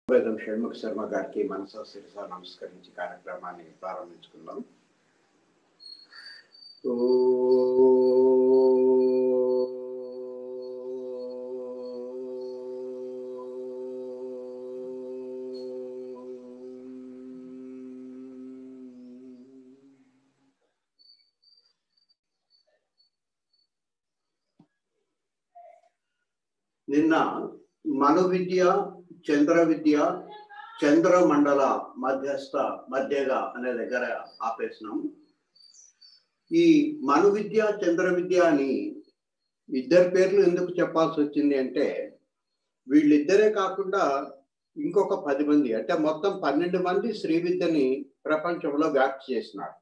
వేదం షణ్ముఖ శర్మ గారికి మనసా శిరస నమస్కరించి కార్యక్రమాన్ని ప్రారంభించుకుందాం నిన్న మను విద్య చంద్ర విద్య చంద్రమండల మధ్యస్థ మధ్యగా అనే దగ్గర ఆపేసినాం ఈ మను విద్య చంద్ర విద్య అని ఇద్దరు పేర్లు ఎందుకు చెప్పాల్సి వచ్చింది అంటే వీళ్ళిద్దరే కాకుండా ఇంకొక పది మంది అంటే మొత్తం పన్నెండు మంది శ్రీ విద్యని ప్రపంచంలో వ్యాప్తి చేసినారు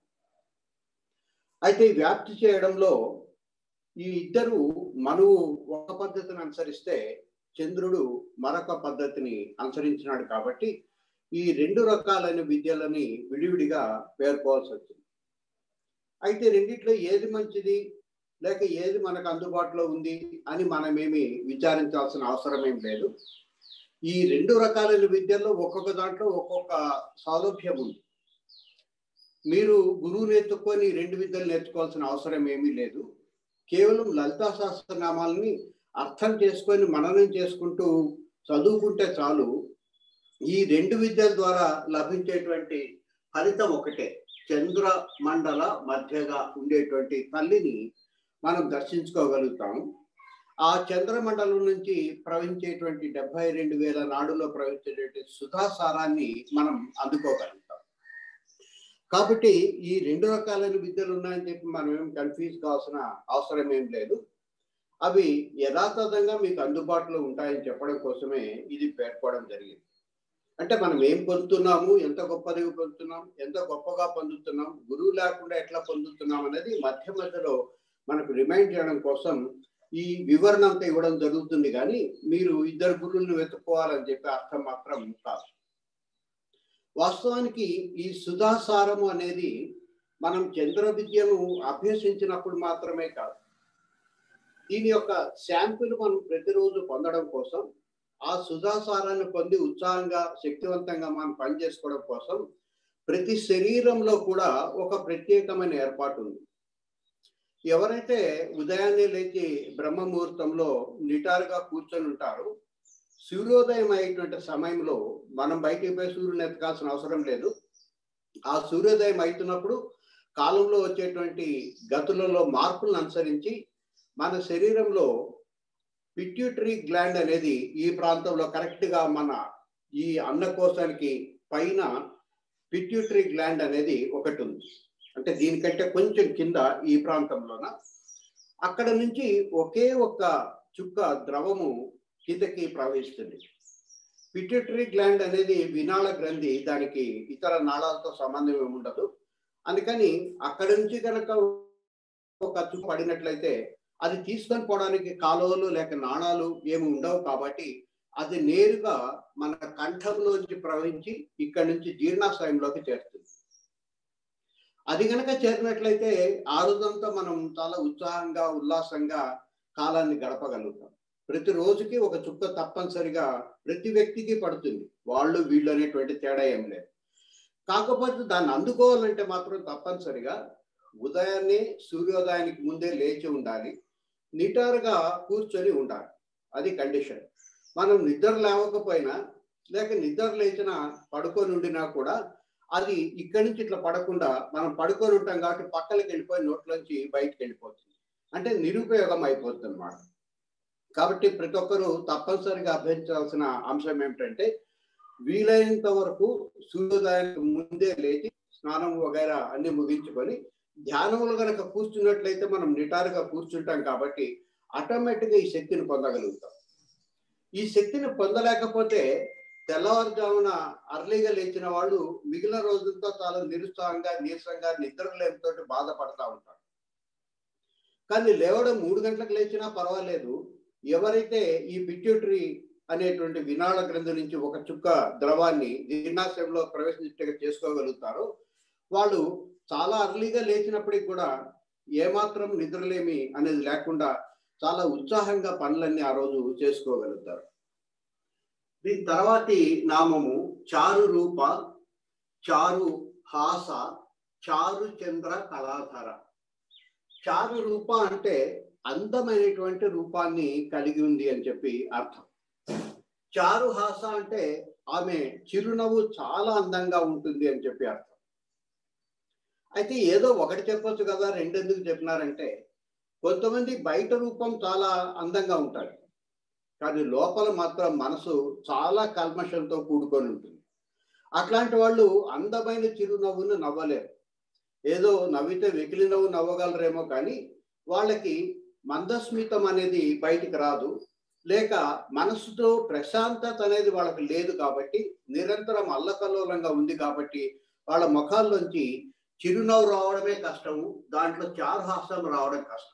అయితే ఈ వ్యాప్తి చేయడంలో ఈ ఇద్దరు మనువు ఒక పద్ధతిని అనుసరిస్తే చంద్రుడు మరొక పద్ధతిని అనుసరించినాడు కాబట్టి ఈ రెండు రకాలైన విద్యలని విడివిడిగా పేర్కోవాల్సి వచ్చింది అయితే రెండిట్లో ఏది మంచిది లేక ఏది మనకు అందుబాటులో ఉంది అని మనమేమి విచారించాల్సిన అవసరం ఏం లేదు ఈ రెండు రకాలైన విద్యల్లో ఒక్కొక్క దాంట్లో ఒక్కొక్క సౌలభ్యం ఉంది మీరు గురువుని ఎత్తుకొని రెండు విద్యలు నేర్చుకోవాల్సిన అవసరం ఏమీ లేదు కేవలం లలితా సహస్రనామాలని అర్థం చేసుకొని మననం చేసుకుంటూ చదువుకుంటే చాలు ఈ రెండు విద్యల ద్వారా లభించేటువంటి ఫలితం ఒకటే చంద్ర మండల మధ్యగా ఉండేటువంటి తల్లిని మనం దర్శించుకోగలుగుతాం ఆ చంద్రమండలం నుంచి ప్రవహించేటువంటి డెబ్బై రెండు వేల నాడులో ప్రవహించేటువంటి సుధాసారాన్ని మనం అందుకోగలుగుతాం కాబట్టి ఈ రెండు రకాలైన విద్యలు ఉన్నాయని చెప్పి మనం ఏం కన్ఫ్యూజ్ కావాల్సిన అవసరం ఏం లేదు అవి యథాతథంగా మీకు అందుబాటులో ఉంటాయని చెప్పడం కోసమే ఇది పేర్కోవడం జరిగింది అంటే మనం ఏం పొందుతున్నాము ఎంత గొప్పదిగా పొందుతున్నాం ఎంత గొప్పగా పొందుతున్నాం గురువు లేకుండా ఎట్లా పొందుతున్నాం అనేది మధ్య మధ్యలో మనకు రిమైండ్ చేయడం కోసం ఈ వివరణ అంతా ఇవ్వడం జరుగుతుంది కానీ మీరు ఇద్దరు గురువులను వెతుక్కోవాలని చెప్పి అర్థం మాత్రం కాదు వాస్తవానికి ఈ సుధాసారము అనేది మనం చంద్ర విద్యను అభ్యసించినప్పుడు మాత్రమే కాదు దీని యొక్క శాంపుల్ మనం ప్రతిరోజు పొందడం కోసం ఆ సుధాసారాన్ని పొంది ఉత్సాహంగా శక్తివంతంగా మనం పనిచేసుకోవడం కోసం ప్రతి శరీరంలో కూడా ఒక ప్రత్యేకమైన ఏర్పాటు ఉంది ఎవరైతే ఉదయాన్నే లేచి బ్రహ్మ ముహూర్తంలో నిటారుగా కూర్చొని ఉంటారో సూర్యోదయం అయ్యేటువంటి సమయంలో మనం బయటికి పోయి సూర్యుని ఎత్తకాల్సిన అవసరం లేదు ఆ సూర్యోదయం అవుతున్నప్పుడు కాలంలో వచ్చేటువంటి గతులలో మార్పులను అనుసరించి మన శరీరంలో పిట్యూటరీ గ్లాండ్ అనేది ఈ ప్రాంతంలో కరెక్ట్గా మన ఈ అన్నకోశానికి పైన పిట్యూటరీ గ్లాండ్ అనేది ఒకటి ఉంది అంటే దీనికంటే కొంచెం కింద ఈ ప్రాంతంలోన అక్కడ నుంచి ఒకే ఒక్క చుక్క ద్రవము కిందకి ప్రవహిస్తుంది పిట్యూటరీ గ్లాండ్ అనేది వినాళ గ్రంథి దానికి ఇతర నాళాలతో సంబంధం ఏమి ఉండదు అందుకని అక్కడ నుంచి కనుక ఒక చుక్క పడినట్లయితే అది తీసుకొని పోవడానికి కాలువలు లేక నాణాలు ఏమి ఉండవు కాబట్టి అది నేరుగా మన కంఠంలోంచి ప్రవహించి ఇక్కడ నుంచి జీర్ణాశయంలోకి చేరుతుంది అది కనుక చేరినట్లయితే ఆ రోజంతా మనం చాలా ఉత్సాహంగా ఉల్లాసంగా కాలాన్ని గడపగలుగుతాం ప్రతి రోజుకి ఒక చుక్క తప్పనిసరిగా ప్రతి వ్యక్తికి పడుతుంది వాళ్ళు వీళ్ళు అనేటువంటి తేడా ఏం లేదు కాకపోతే దాన్ని అందుకోవాలంటే మాత్రం తప్పనిసరిగా ఉదయాన్నే సూర్యోదయానికి ముందే లేచి ఉండాలి నిటారుగా కూర్చొని ఉండాలి అది కండిషన్ మనం నిద్ర లేవకపోయినా లేక నిద్ర లేచిన పడుకొని ఉండినా కూడా అది ఇక్కడి నుంచి ఇట్లా పడకుండా మనం పడుకొని ఉంటాం కాబట్టి పక్కలకి వెళ్ళిపోయి నోట్లోంచి బయటకు వెళ్ళిపోతుంది అంటే నిరుపయోగం అయిపోతుంది అనమాట కాబట్టి ప్రతి ఒక్కరూ తప్పనిసరిగా అభ్యసించాల్సిన అంశం ఏమిటంటే వీలైనంత వరకు సూర్యోదయానికి ముందే లేచి స్నానం వగైరా అన్ని ముగించుకొని ధ్యానములు కనుక కూర్చున్నట్లయితే మనం నిటారుగా కూర్చుంటాం కాబట్టి ఆటోమేటిక్గా ఈ శక్తిని పొందగలుగుతాం ఈ శక్తిని పొందలేకపోతే తెల్లవారుజామున అర్లీగా లేచిన వాళ్ళు మిగిలిన రోజులతో చాలా నిరుత్సాహంగా నీరసంగా నిద్రలేమితో బాధపడతా ఉంటారు కానీ లేవడం మూడు గంటలకు లేచినా పర్వాలేదు ఎవరైతే ఈ పిట్యూటరీ అనేటువంటి వినాళ గ్రంథి నుంచి ఒక చుక్క ద్రవాన్ని జీర్ణాశయంలో ప్రవేశించేట్టుగా చేసుకోగలుగుతారో వాళ్ళు చాలా అర్లీగా లేచినప్పటికి కూడా ఏమాత్రం నిద్రలేమి అనేది లేకుండా చాలా ఉత్సాహంగా పనులన్నీ ఆ రోజు చేసుకోగలుగుతారు దీని తర్వాతి నామము చారు రూప చారు హాస చారు చంద్ర కళాధార చారు రూప అంటే అందమైనటువంటి రూపాన్ని కలిగి ఉంది అని చెప్పి అర్థం చారు హాస అంటే ఆమె చిరునవ్వు చాలా అందంగా ఉంటుంది అని చెప్పి అర్థం అయితే ఏదో ఒకటి చెప్పొచ్చు కదా రెండెందుకు చెప్పినారంటే కొంతమంది బయట రూపం చాలా అందంగా ఉంటారు కానీ లోపల మాత్రం మనసు చాలా కల్మషంతో కూడుకొని ఉంటుంది అట్లాంటి వాళ్ళు అందమైన చిరునవ్వును నవ్వలేరు ఏదో నవ్వితే వెకిలి నవ్వు నవ్వగలరేమో కానీ వాళ్ళకి మందస్మితం అనేది బయటికి రాదు లేక మనసుతో ప్రశాంతత అనేది వాళ్ళకి లేదు కాబట్టి నిరంతరం అల్లకల్లోలంగా ఉంది కాబట్టి వాళ్ళ ముఖాల్లోంచి చిరునవ్వు రావడమే కష్టము దాంట్లో చారుహాసం రావడం కష్టం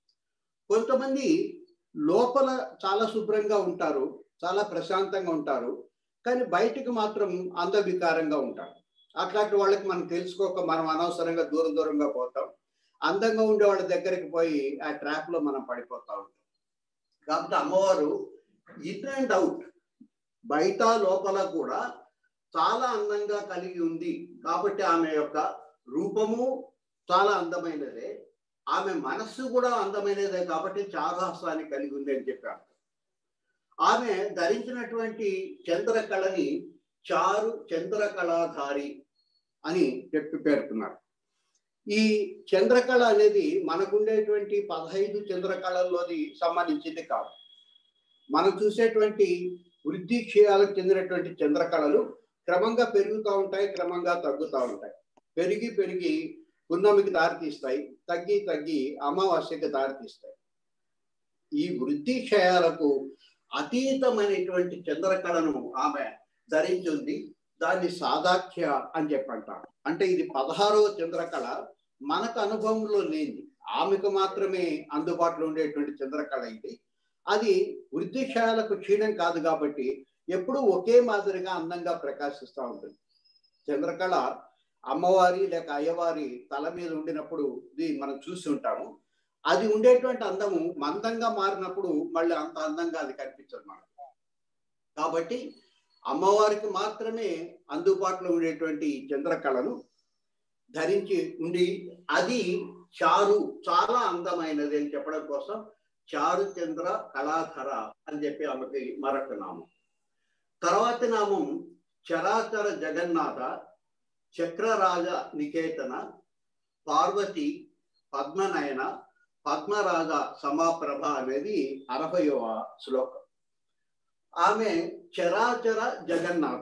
కొంతమంది లోపల చాలా శుభ్రంగా ఉంటారు చాలా ప్రశాంతంగా ఉంటారు కానీ బయటికి మాత్రం అందవికారంగా ఉంటారు అట్లాంటి వాళ్ళకి మనం తెలుసుకోక మనం అనవసరంగా దూరం దూరంగా పోతాం అందంగా ఉండే వాళ్ళ దగ్గరికి పోయి ఆ ట్రాప్ లో మనం పడిపోతా ఉంటాం కాబట్టి అమ్మవారు ఇన్ అండ్ అవుట్ బయట లోపల కూడా చాలా అందంగా కలిగి ఉంది కాబట్టి ఆమె యొక్క రూపము చాలా అందమైనదే ఆమె మనస్సు కూడా అందమైనదే కాబట్టి చారుహాసాన్ని కలిగి ఉంది అని చెప్పారు ఆమె ధరించినటువంటి చంద్రకళని చారు చంద్రకళాధారి అని చెప్పి పేర్కొన్నారు ఈ చంద్రకళ అనేది మనకుండేటువంటి పదహైదు చంద్రకళల్లోది సంబంధించింది కాదు మనం చూసేటువంటి వృద్ధి క్షయాలకు చెందినటువంటి చంద్రకళలు క్రమంగా పెరుగుతూ ఉంటాయి క్రమంగా తగ్గుతూ ఉంటాయి పెరిగి పెరిగి పున్నమికి దారితీస్తాయి తగ్గి తగ్గి అమావాస్యకి దారితీస్తాయి ఈ వృద్ధి క్షయాలకు అతీతమైనటువంటి చంద్రకళను ఆమె ధరించింది దాన్ని సాదాఖ్య అని చెప్పంటారు అంటే ఇది పదహారవ చంద్రకళ మనకు అనుభవంలో లేని ఆమెకు మాత్రమే అందుబాటులో ఉండేటువంటి చంద్రకళ ఇది అది వృద్ధి క్షయాలకు క్షీణం కాదు కాబట్టి ఎప్పుడూ ఒకే మాదిరిగా అందంగా ప్రకాశిస్తూ ఉంటుంది చంద్రకళ అమ్మవారి లేక అయ్యవారి తల మీద ఉండినప్పుడు ఇది మనం చూసి ఉంటాము అది ఉండేటువంటి అందము మందంగా మారినప్పుడు మళ్ళీ అంత అందంగా అది కనిపించదు మనకు కాబట్టి అమ్మవారికి మాత్రమే అందుబాటులో ఉండేటువంటి చంద్రకళను ధరించి ఉండి అది చారు చాలా అందమైనది అని చెప్పడం కోసం చారు చంద్ర కళాధర అని చెప్పి ఆమెకి మరొక నామం తర్వాతి నామం చరాచర జగన్నాథ చక్రరాజ నికేతన పార్వతి పద్మనయన పద్మరాజ సమాప్రభ అనేది అరవయవ శ్లోకం ఆమె చరాచర జగన్నాథ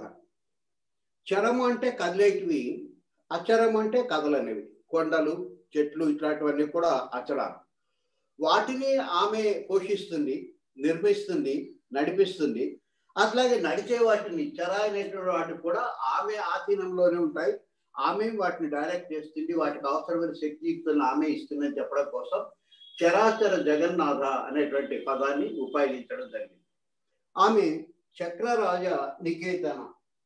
చరము అంటే కదిలేటివి అచరం అంటే కదలనేవి కొండలు చెట్లు ఇట్లాంటివన్నీ కూడా అచరాలు వాటిని ఆమె పోషిస్తుంది నిర్మిస్తుంది నడిపిస్తుంది అట్లాగే నడిచే వాటిని చర అనేటువంటి వాటికి కూడా ఆమె ఆధీనంలోనే ఉంటాయి ఆమె వాటిని డైరెక్ట్ చేస్తుంది వాటికి అవసరమైన శక్తియుక్తులను ఆమె ఇస్తుందని చెప్పడం కోసం చరాచర జగన్నాథ అనేటువంటి పదాన్ని ఉపయోగించడం జరిగింది ఆమె చక్రరాజ నికేతన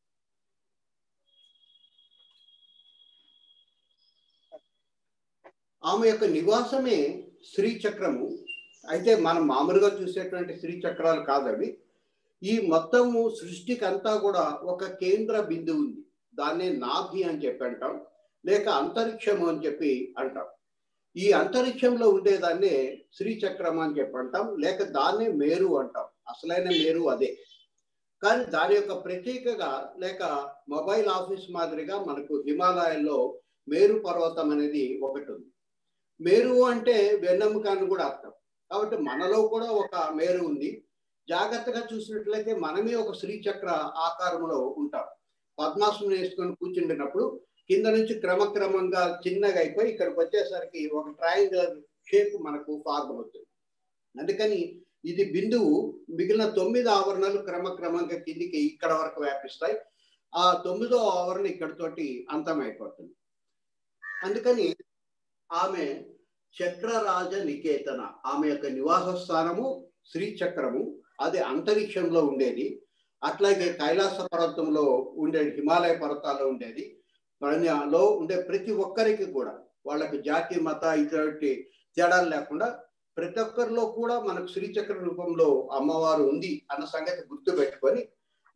ఆమె యొక్క నివాసమే శ్రీచక్రము అయితే మనం మామూలుగా చూసేటువంటి శ్రీచక్రాలు కాదవి ఈ మొత్తము సృష్టికి అంతా కూడా ఒక కేంద్ర బిందువు ఉంది దాన్నే నాభి అని చెప్పి అంటాం లేక అంతరిక్షము అని చెప్పి అంటాం ఈ అంతరిక్షంలో ఉండేదాన్నే శ్రీచక్రం అని చెప్పి అంటాం లేక దాన్నే మేరు అంటాం అసలైన మేరు అదే కానీ దాని యొక్క ప్రత్యేకగా లేక మొబైల్ ఆఫీస్ మాదిరిగా మనకు హిమాలయాల్లో మేరు పర్వతం అనేది ఒకటి ఉంది మేరు అంటే వెన్నెముక అని కూడా అర్థం కాబట్టి మనలో కూడా ఒక మేరు ఉంది జాగ్రత్తగా చూసినట్లయితే మనమే ఒక శ్రీచక్ర ఆకారంలో ఉంటాం పద్మాసనం వేసుకొని కూర్చుండినప్పుడు కింద నుంచి క్రమక్రమంగా చిన్నగా అయిపోయి ఇక్కడికి వచ్చేసరికి ఒక ట్రయాంగులర్ షేప్ మనకు ఫార్మ్ అవుతుంది అందుకని ఇది బిందువు మిగిలిన తొమ్మిది ఆవరణలు క్రమక్రమంగా కిందికి ఇక్కడ వరకు వ్యాపిస్తాయి ఆ తొమ్మిదో ఆవరణ ఇక్కడితోటి అంతమైపోతుంది అందుకని ఆమె చక్రరాజ నికేతన ఆమె యొక్క నివాస స్థానము శ్రీచక్రము అది అంతరిక్షంలో ఉండేది అట్లాగే కైలాస పర్వతంలో ఉండే హిమాలయ పర్వతాల్లో ఉండేది లో ఉండే ప్రతి ఒక్కరికి కూడా వాళ్ళకి జాతి మత ఇటువంటి తేడాలు లేకుండా ప్రతి ఒక్కరిలో కూడా మనకు శ్రీచక్ర రూపంలో అమ్మవారు ఉంది అన్న సంగతి గుర్తు పెట్టుకొని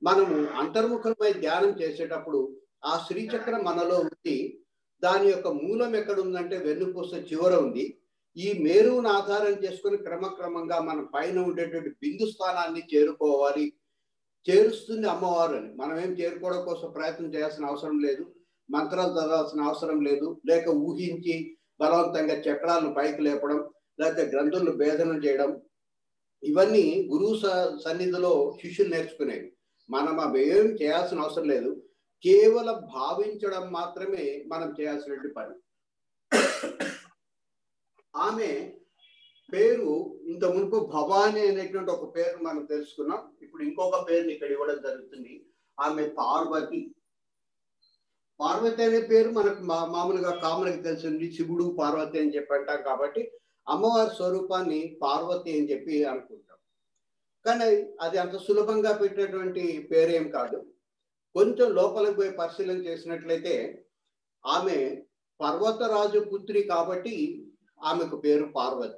మనము అంతర్ముఖమై ధ్యానం చేసేటప్పుడు ఆ శ్రీచక్రం మనలో ఉంది దాని యొక్క మూలం ఎక్కడ ఉందంటే వెన్నుపూస చివర ఉంది ఈ మేరువును ఆధారం చేసుకుని క్రమక్రమంగా మన పైన ఉండేటువంటి బిందు స్థానాన్ని చేరుకోవాలి చేరుస్తుంది అమ్మవారు అని మనం ఏం చేరుకోవడం కోసం ప్రయత్నం చేయాల్సిన అవసరం లేదు మంత్రాలు చదవాల్సిన అవసరం లేదు లేక ఊహించి బలవంతంగా చక్రాలను పైకి లేపడం లేకపోతే గ్రంథులను భేదనం చేయడం ఇవన్నీ గురువు సన్నిధిలో శిష్యులు నేర్చుకునేవి మనం అవి ఏం చేయాల్సిన అవసరం లేదు కేవలం భావించడం మాత్రమే మనం చేయాల్సినటువంటి పని ఆమె పేరు ఇంత మునుపు భవానీ అనేటువంటి ఒక పేరు మనం తెలుసుకున్నాం ఇప్పుడు ఇంకొక పేరుని ఇక్కడ ఇవ్వడం జరుగుతుంది ఆమె పార్వతి పార్వతి అనే పేరు మనకు మా మామూలుగా కామన్గా తెలిసింది శివుడు పార్వతి అని చెప్పి అంటాం కాబట్టి అమ్మవారి స్వరూపాన్ని పార్వతి అని చెప్పి అనుకుంటాం కానీ అది అంత సులభంగా పెట్టినటువంటి పేరేం కాదు కొంచెం లోపలికి పోయి పరిశీలన చేసినట్లయితే ఆమె పర్వతరాజు పుత్రి కాబట్టి ఆమెకు పేరు పార్వతి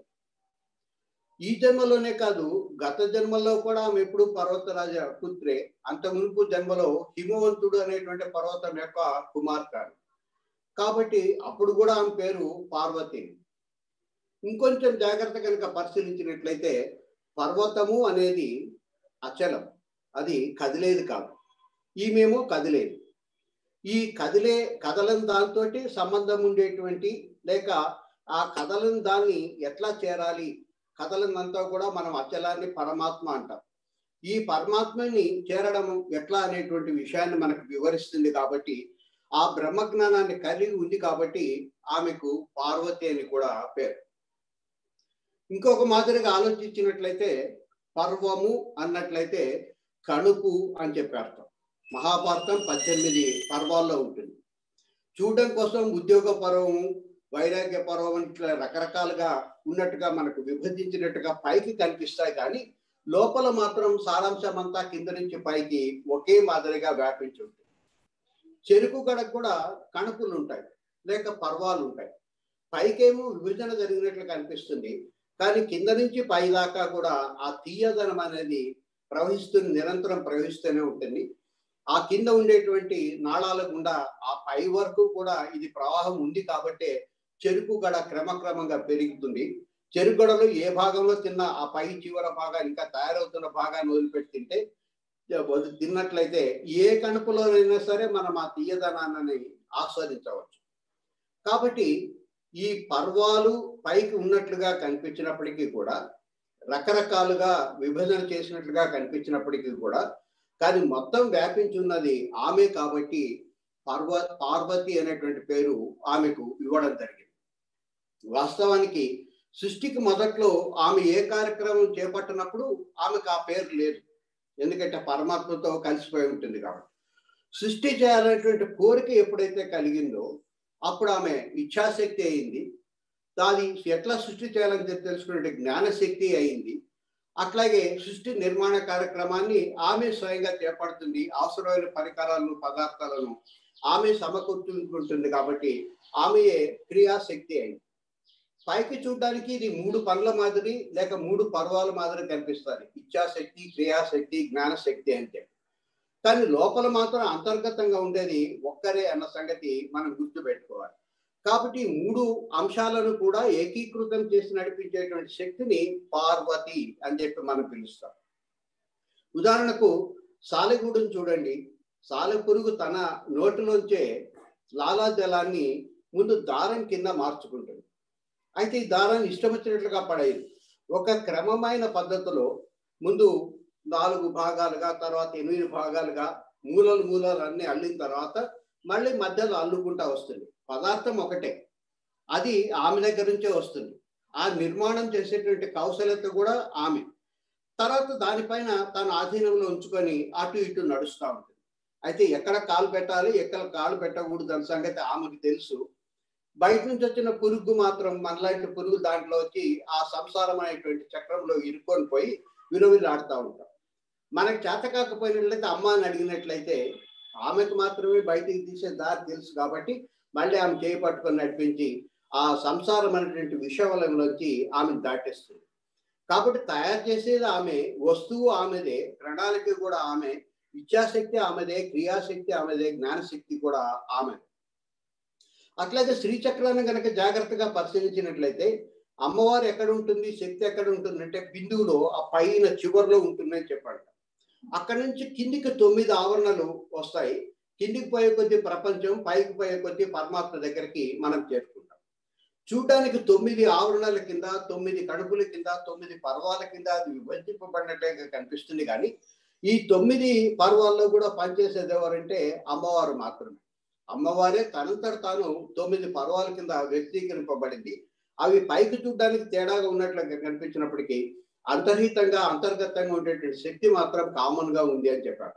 ఈ జన్మలోనే కాదు గత జన్మలో కూడా ఆమె ఎప్పుడు పర్వతరాజ పుత్రే అంత మునుపు జన్మలో హిమవంతుడు అనేటువంటి పర్వతం యొక్క కుమార్తె కాబట్టి అప్పుడు కూడా ఆమె పేరు పార్వతి ఇంకొంచెం జాగ్రత్త కనుక పరిశీలించినట్లయితే పర్వతము అనేది అచలం అది కదిలేది కాదు ఈమెమో కదిలేదు ఈ కదిలే కదలని దాంతో సంబంధం ఉండేటువంటి లేక ఆ కదలని దాన్ని ఎట్లా చేరాలి కథలనంతా కూడా మనం అచలాన్ని పరమాత్మ అంటాం ఈ పరమాత్మని చేరడం ఎట్లా అనేటువంటి విషయాన్ని మనకు వివరిస్తుంది కాబట్టి ఆ బ్రహ్మజ్ఞానాన్ని కలిగి ఉంది కాబట్టి ఆమెకు పార్వతి అని కూడా పేరు ఇంకొక మాదిరిగా ఆలోచించినట్లయితే పర్వము అన్నట్లయితే కణుపు అని చెప్పి అర్థం మహాభారతం పద్దెనిమిది పర్వాల్లో ఉంటుంది చూడడం కోసం ఉద్యోగ పర్వము వైరాగ్య పర్వం ఇట్లా రకరకాలుగా ఉన్నట్టుగా మనకు విభజించినట్టుగా పైకి కనిపిస్తాయి కానీ లోపల మాత్రం సారాంశం అంతా కింద నుంచి పైకి ఒకే మాదిరిగా వ్యాపించి ఉంటుంది చెరుకు గడకు కూడా కణుపులు ఉంటాయి లేక పర్వాలు ఉంటాయి పైకేమో విభజన జరిగినట్లు కనిపిస్తుంది కానీ కింద నుంచి పై దాకా కూడా ఆ తీయదనం అనేది ప్రవహిస్తుంది నిరంతరం ప్రవహిస్తూనే ఉంటుంది ఆ కింద ఉండేటువంటి నాళాల గుండా ఆ పై వరకు కూడా ఇది ప్రవాహం ఉంది కాబట్టే చెరుకు గడ క్రమక్రమంగా పెరుగుతుంది చెరుకు గడలో ఏ భాగంలో తిన్న ఆ పై చివర భాగాన్ని ఇంకా తయారవుతున్న భాగాన్ని వదిలిపెట్టి తింటే తిన్నట్లయితే ఏ కణుపులోనైనా సరే మనం ఆ తీయదనాన్ని ఆస్వాదించవచ్చు కాబట్టి ఈ పర్వాలు పైకి ఉన్నట్లుగా కనిపించినప్పటికీ కూడా రకరకాలుగా విభజన చేసినట్లుగా కనిపించినప్పటికీ కూడా కానీ మొత్తం వ్యాపించి ఉన్నది ఆమె కాబట్టి పర్వ పార్వతి అనేటువంటి పేరు ఆమెకు ఇవ్వడం జరిగింది వాస్తవానికి సృష్టికి మొదట్లో ఆమె ఏ కార్యక్రమం చేపట్టినప్పుడు ఆమెకు ఆ పేరు లేదు ఎందుకంటే పరమాత్మతో కలిసిపోయి ఉంటుంది కాబట్టి సృష్టి చేయాలనేటువంటి కోరిక ఎప్పుడైతే కలిగిందో అప్పుడు ఆమె ఇచ్ఛాశక్తి అయింది దాని ఎట్లా సృష్టి చేయాలని తెలుసుకునే జ్ఞానశక్తి అయింది అట్లాగే సృష్టి నిర్మాణ కార్యక్రమాన్ని ఆమె స్వయంగా చేపడుతుంది అవసరమైన పరికరాలను పదార్థాలను ఆమె సమకూర్చుకుంటుంది కాబట్టి ఆమెయే క్రియాశక్తి అయింది పైకి చూడడానికి ఇది మూడు పనుల మాదిరి లేక మూడు పర్వాల మాదిరి కనిపిస్తుంది ఇచ్ఛాశక్తి క్రియాశక్తి జ్ఞానశక్తి అంటే కానీ లోపల మాత్రం అంతర్గతంగా ఉండేది ఒక్కరే అన్న సంగతి మనం గుర్తుపెట్టుకోవాలి కాబట్టి మూడు అంశాలను కూడా ఏకీకృతం చేసి నడిపించేటువంటి శక్తిని పార్వతి అని చెప్పి మనం పిలుస్తాం ఉదాహరణకు సాలెగూడును చూడండి సాలెపురుగు తన నోటిలోంచే లాలాజలాన్ని ముందు దారం కింద మార్చుకుంటుంది అయితే ఈ దారాన్ని ఇష్టం వచ్చినట్లుగా పడేది ఒక క్రమమైన పద్ధతిలో ముందు నాలుగు భాగాలుగా తర్వాత ఎనిమిది భాగాలుగా మూలలు మూలలు అన్ని అల్లిన తర్వాత మళ్ళీ మధ్యలో అల్లుకుంటా వస్తుంది పదార్థం ఒకటే అది ఆమె దగ్గర నుంచే వస్తుంది ఆ నిర్మాణం చేసేటువంటి కౌశల్యత కూడా ఆమె తర్వాత దానిపైన తన ఆధీనంలో ఉంచుకొని అటు ఇటు నడుస్తూ ఉంటుంది అయితే ఎక్కడ కాలు పెట్టాలి ఎక్కడ కాలు పెట్టకూడదు అన్న సంగతి ఆమెకు తెలుసు బయట నుంచి వచ్చిన పురుగు మాత్రం మనలాంటి పురుగు దాంట్లో వచ్చి ఆ సంసారం అనేటువంటి చక్రంలో ఇరుక్కొని పోయి విలువలాడుతూ ఉంటాం మనకు చేత కాకపోయినట్లయితే అమ్మ అని అడిగినట్లయితే ఆమెకు మాత్రమే బయటికి తీసే దారి తెలుసు కాబట్టి మళ్ళీ ఆమె చేయి పట్టుకొని నడిపించి ఆ సంసారం అనేటువంటి విషవలంలోంచి ఆమెను దాటేస్తుంది కాబట్టి తయారు చేసేది ఆమె వస్తువు ఆమెదే ప్రణాళిక కూడా ఆమె ఇచ్ఛాశక్తి ఆమెదే క్రియాశక్తి ఆమెదే జ్ఞానశక్తి కూడా ఆమె అట్లాగే శ్రీచక్రాన్ని కనుక జాగ్రత్తగా పరిశీలించినట్లయితే అమ్మవారు ఎక్కడ ఉంటుంది శక్తి ఎక్కడ ఉంటుంది అంటే బిందువులో ఆ పైన చివరిలో ఉంటుందని చెప్పాడు అక్కడ నుంచి కిందికి తొమ్మిది ఆవరణలు వస్తాయి కిందికి పోయే కొద్దీ ప్రపంచం పైకి పోయే కొద్దీ పరమాత్మ దగ్గరికి మనం చేరుకుంటాం చూడడానికి తొమ్మిది ఆవరణల కింద తొమ్మిది కడుపుల కింద తొమ్మిది పర్వాల కింద అది విభజింపబడినట్టుగా కనిపిస్తుంది కానీ ఈ తొమ్మిది పర్వాల్లో కూడా పనిచేసేది ఎవరంటే అమ్మవారు మాత్రమే అమ్మవారే తనంతట తాను తొమ్మిది పర్వాల కింద వ్యక్తీకరింపబడింది అవి పైకి చూడడానికి తేడాగా ఉన్నట్లుగా కనిపించినప్పటికీ అంతర్హితంగా అంతర్గతంగా ఉండేటువంటి శక్తి మాత్రం కామన్ గా ఉంది అని చెప్పారు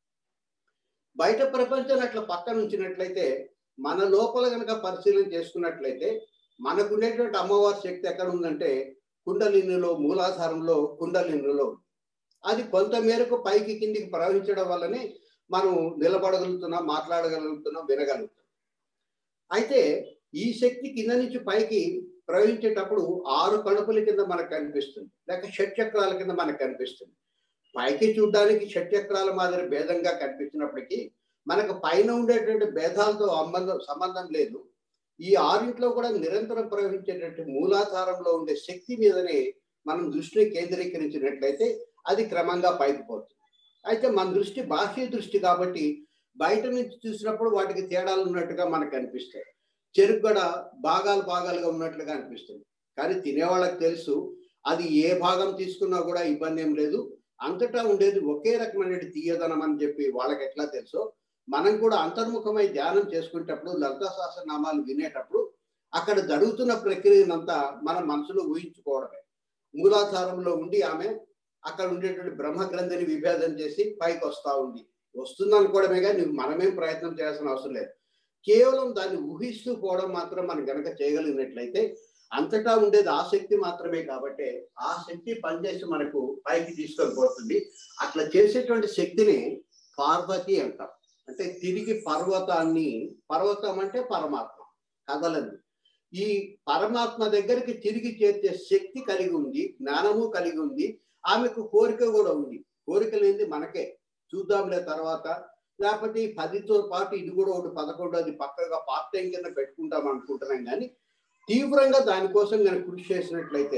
బయట ప్రపంచాన్ని అట్లా పక్కన ఉంచినట్లయితే మన లోపల కనుక పరిశీలన చేసుకున్నట్లయితే మనకు ఉండేటువంటి అమ్మవారి శక్తి ఎక్కడ ఉందంటే కుండలినిలో మూలాధారంలో కుండలినిలో అది కొంత మేరకు పైకి కిందికి ప్రవహించడం వల్లనే మనం నిలబడగలుగుతున్నాం మాట్లాడగలుగుతున్నాం వినగలుగుతున్నాం అయితే ఈ శక్తి కింద నుంచి పైకి ప్రవహించేటప్పుడు ఆరు కణుపుల కింద మనకు కనిపిస్తుంది లేక షట్చక్రాల కింద మనకు కనిపిస్తుంది పైకి చూడడానికి షట్చక్రాల మాదిరి భేదంగా కనిపించినప్పటికీ మనకు పైన ఉండేటువంటి భేదాలతో సంబంధం సంబంధం లేదు ఈ ఆరింట్లో కూడా నిరంతరం ప్రవహించేటువంటి మూలాధారంలో ఉండే శక్తి మీదనే మనం దృష్టిని కేంద్రీకరించినట్లయితే అది క్రమంగా పైకి పోతుంది అయితే మన దృష్టి బాహ్య దృష్టి కాబట్టి బయట నుంచి చూసినప్పుడు వాటికి తేడాలు ఉన్నట్టుగా మనకు అనిపిస్తాయి చెరుకు కూడా భాగాలు భాగాలుగా ఉన్నట్లుగా అనిపిస్తుంది కానీ తినేవాళ్ళకి తెలుసు అది ఏ భాగం తీసుకున్నా కూడా ఇబ్బంది ఏం లేదు అంతటా ఉండేది ఒకే రకమైన తీయదనం అని చెప్పి వాళ్ళకి ఎట్లా తెలుసో మనం కూడా అంతర్ముఖమై ధ్యానం చేసుకునేటప్పుడు లలితా సహస్రనామాలు వినేటప్పుడు అక్కడ జరుగుతున్న ప్రక్రియనంతా మన మనసులో ఊహించుకోవడమే మూలాధారంలో ఉండి ఆమె అక్కడ ఉండేటువంటి బ్రహ్మ గ్రంథిని విభేదం చేసి పైకి వస్తా ఉంది వస్తుంది అనుకోవడమే కానీ మనమేం ప్రయత్నం చేయాల్సిన అవసరం లేదు కేవలం దాన్ని ఊహిస్తూ పోవడం మాత్రం మనం గనక చేయగలిగినట్లయితే అంతటా ఉండేది ఆ శక్తి మాత్రమే కాబట్టి ఆ శక్తి పనిచేసి మనకు పైకి తీసుకొని పోతుంది అట్లా చేసేటువంటి శక్తిని పార్వతి అంటాం అంటే తిరిగి పర్వతాన్ని పర్వతం అంటే పరమాత్మ కదలంది ఈ పరమాత్మ దగ్గరికి తిరిగి చేర్చే శక్తి కలిగి ఉంది జ్ఞానము కలిగి ఉంది ఆమెకు కోరిక కూడా ఉంది కోరిక లేనిది మనకే చూద్దాంలే తర్వాత లేకపోతే ఈ పదితో పాటు ఇది కూడా ఒకటి పదకొండు అది పక్కగా పార్ట్ టైం కింద పెట్టుకుంటాం అనుకుంటున్నాం కానీ తీవ్రంగా దానికోసం నేను కృషి చేసినట్లయితే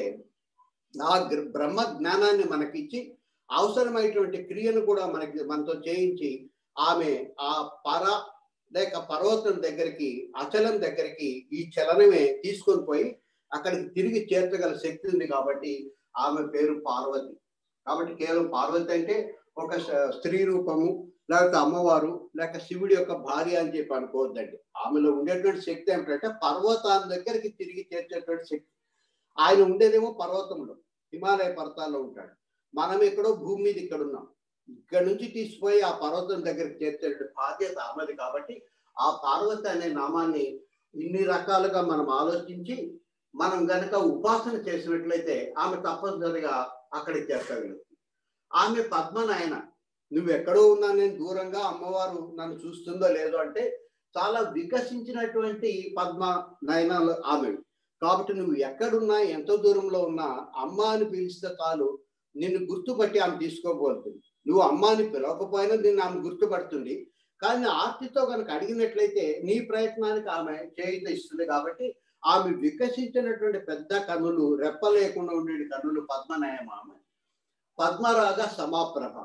ఆ బ్రహ్మ జ్ఞానాన్ని మనకిచ్చి అవసరమైనటువంటి క్రియను కూడా మనకి మనతో చేయించి ఆమె ఆ పర లేక పర్వతం దగ్గరికి అచలం దగ్గరికి ఈ చలనమే తీసుకొని పోయి అక్కడికి తిరిగి చేర్చగల శక్తి ఉంది కాబట్టి ఆమె పేరు పార్వతి కాబట్టి కేవలం పార్వతి అంటే ఒక స్త్రీ రూపము లేకపోతే అమ్మవారు లేక శివుడి యొక్క భార్య అని చెప్పి అనుకోవద్దండి ఆమెలో ఉండేటువంటి శక్తి ఏమిటంటే పర్వతాల దగ్గరికి తిరిగి చేర్చేటువంటి శక్తి ఆయన ఉండేదేమో పర్వతంలో హిమాలయ పర్వతాల్లో ఉంటాడు మనం ఎక్కడో భూమి మీద ఇక్కడ ఉన్నాం ఇక్కడ నుంచి తీసిపోయి ఆ పర్వతం దగ్గరికి చేర్చే బాధ్యత ఆమెది కాబట్టి ఆ పార్వతి అనే నామాన్ని ఇన్ని రకాలుగా మనం ఆలోచించి మనం గనక ఉపాసన చేసినట్లయితే ఆమె తప్పనిసరిగా అక్కడికి చేర్చగలుగుతుంది ఆమె పద్మనాయన నువ్వు ఎక్కడో ఉన్నా నేను దూరంగా అమ్మవారు నన్ను చూస్తుందో లేదో అంటే చాలా వికసించినటువంటి పద్మ నయనాలు ఆమె కాబట్టి నువ్వు ఎక్కడున్నా ఎంత దూరంలో ఉన్నా అమ్మ అని పిలిస్తే చాలు నిన్ను గుర్తుపట్టి ఆమె తీసుకోబోతుంది నువ్వు అమ్మాని పిలవకపోయినా నిన్ను ఆమె గుర్తుపడుతుంది కానీ ఆర్తితో కనుక అడిగినట్లయితే నీ ప్రయత్నానికి ఆమె చేయుత ఇస్తుంది కాబట్టి ఆమె వికసించినటువంటి పెద్ద కన్నులు రెప్ప లేకుండా ఉండే కన్నులు పద్మనయం ఆమె పద్మరాగ సమాప్రభ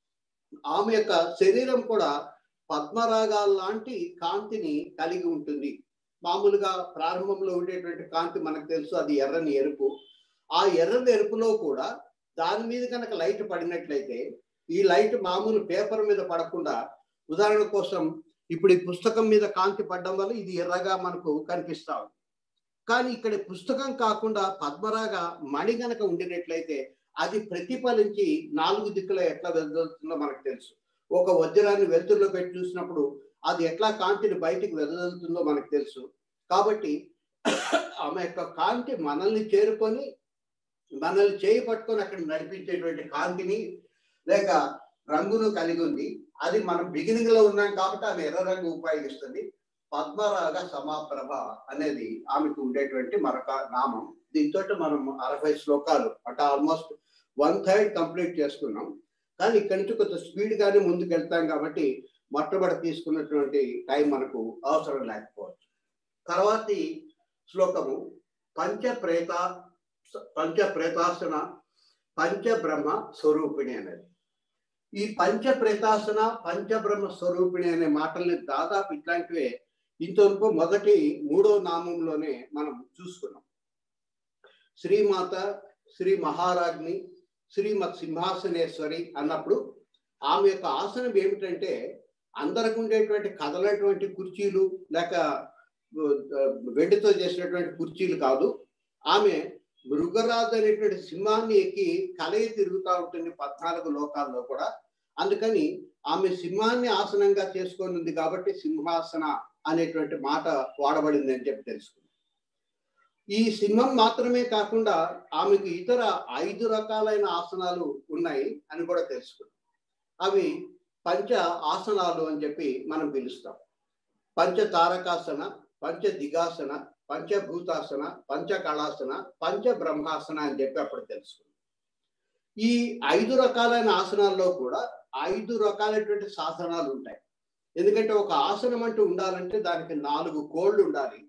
ఆమె యొక్క శరీరం కూడా పద్మరాగాల లాంటి కాంతిని కలిగి ఉంటుంది మామూలుగా ప్రారంభంలో ఉండేటువంటి కాంతి మనకు తెలుసు అది ఎర్రని ఎరుపు ఆ ఎర్రని ఎరుపులో కూడా దాని మీద కనుక లైట్ పడినట్లయితే ఈ లైట్ మామూలు పేపర్ మీద పడకుండా ఉదాహరణ కోసం ఇప్పుడు ఈ పుస్తకం మీద కాంతి పడడం వల్ల ఇది ఎర్రగా మనకు కనిపిస్తా ఉంది కానీ ఇక్కడ పుస్తకం కాకుండా పద్మరాగ మణి గనక ఉండినట్లయితే అది ప్రతిఫలించి నాలుగు దిక్కుల ఎట్లా వెదజల్లుతుందో మనకు తెలుసు ఒక వజ్రాన్ని వెలుతురులో పెట్టి చూసినప్పుడు అది ఎట్లా కాంతిని బయటికి వెదజల్లుతుందో మనకు తెలుసు కాబట్టి ఆమె యొక్క కాంతి మనల్ని చేరుకొని మనల్ని చేయి పట్టుకొని అక్కడ నడిపించేటువంటి కాంతిని లేక రంగును కలిగి ఉంది అది మనం బిగినింగ్ లో ఉన్నాం కాబట్టి ఆమె ఎర్ర రంగు ఉపయోగిస్తుంది పద్మరాగ సమాప్రభ అనేది ఆమెకు ఉండేటువంటి మరొక నామం దీంతో మనం అరవై శ్లోకాలు అంటే ఆల్మోస్ట్ వన్ థర్డ్ కంప్లీట్ చేసుకున్నాం కానీ ఇక్కడి నుంచి కొంత స్పీడ్ గానే ముందుకు వెళ్తాం కాబట్టి మొట్టమొదటి తీసుకున్నటువంటి టైం మనకు అవసరం లేకపోవచ్చు తర్వాతి శ్లోకము పంచ ప్రేత పంచ ప్రేతాసన పంచబ్రహ్మ స్వరూపిణి అనేది ఈ పంచ ప్రేతాసన పంచబ్రహ్మ స్వరూపిణి అనే మాటల్ని దాదాపు ఇట్లాంటివే ఇంతవరకు మొదటి మూడో నామంలోనే మనం చూసుకున్నాం శ్రీమాత శ్రీ మహారాజ్ని శ్రీమత్ సింహాసనేశ్వరి అన్నప్పుడు ఆమె యొక్క ఆసనం ఏమిటంటే అందరికి ఉండేటువంటి కదలటువంటి కుర్చీలు లేక వెండితో చేసినటువంటి కుర్చీలు కాదు ఆమె మృగరాజు అనేటువంటి సింహాన్ని ఎక్కి కలయి తిరుగుతూ ఉంటుంది పద్నాలుగు లోకాల్లో కూడా అందుకని ఆమె సింహాన్ని ఆసనంగా చేసుకొని ఉంది కాబట్టి సింహాసన అనేటువంటి మాట వాడబడింది అని చెప్పి తెలుసుకుంది ఈ సింహం మాత్రమే కాకుండా ఆమెకు ఇతర ఐదు రకాలైన ఆసనాలు ఉన్నాయి అని కూడా తెలుసుకుంది అవి పంచ ఆసనాలు అని చెప్పి మనం పిలుస్తాం పంచ తారకాసన పంచ దిగాసన పంచభూతాసన పంచ కళాసన పంచ బ్రహ్మాసన అని చెప్పి అప్పుడు తెలుసుకుంది ఈ ఐదు రకాలైన ఆసనాల్లో కూడా ఐదు రకాలైనటువంటి సాధనాలు ఉంటాయి ఎందుకంటే ఒక ఆసనం అంటూ ఉండాలంటే దానికి నాలుగు కోళ్ళు ఉండాలి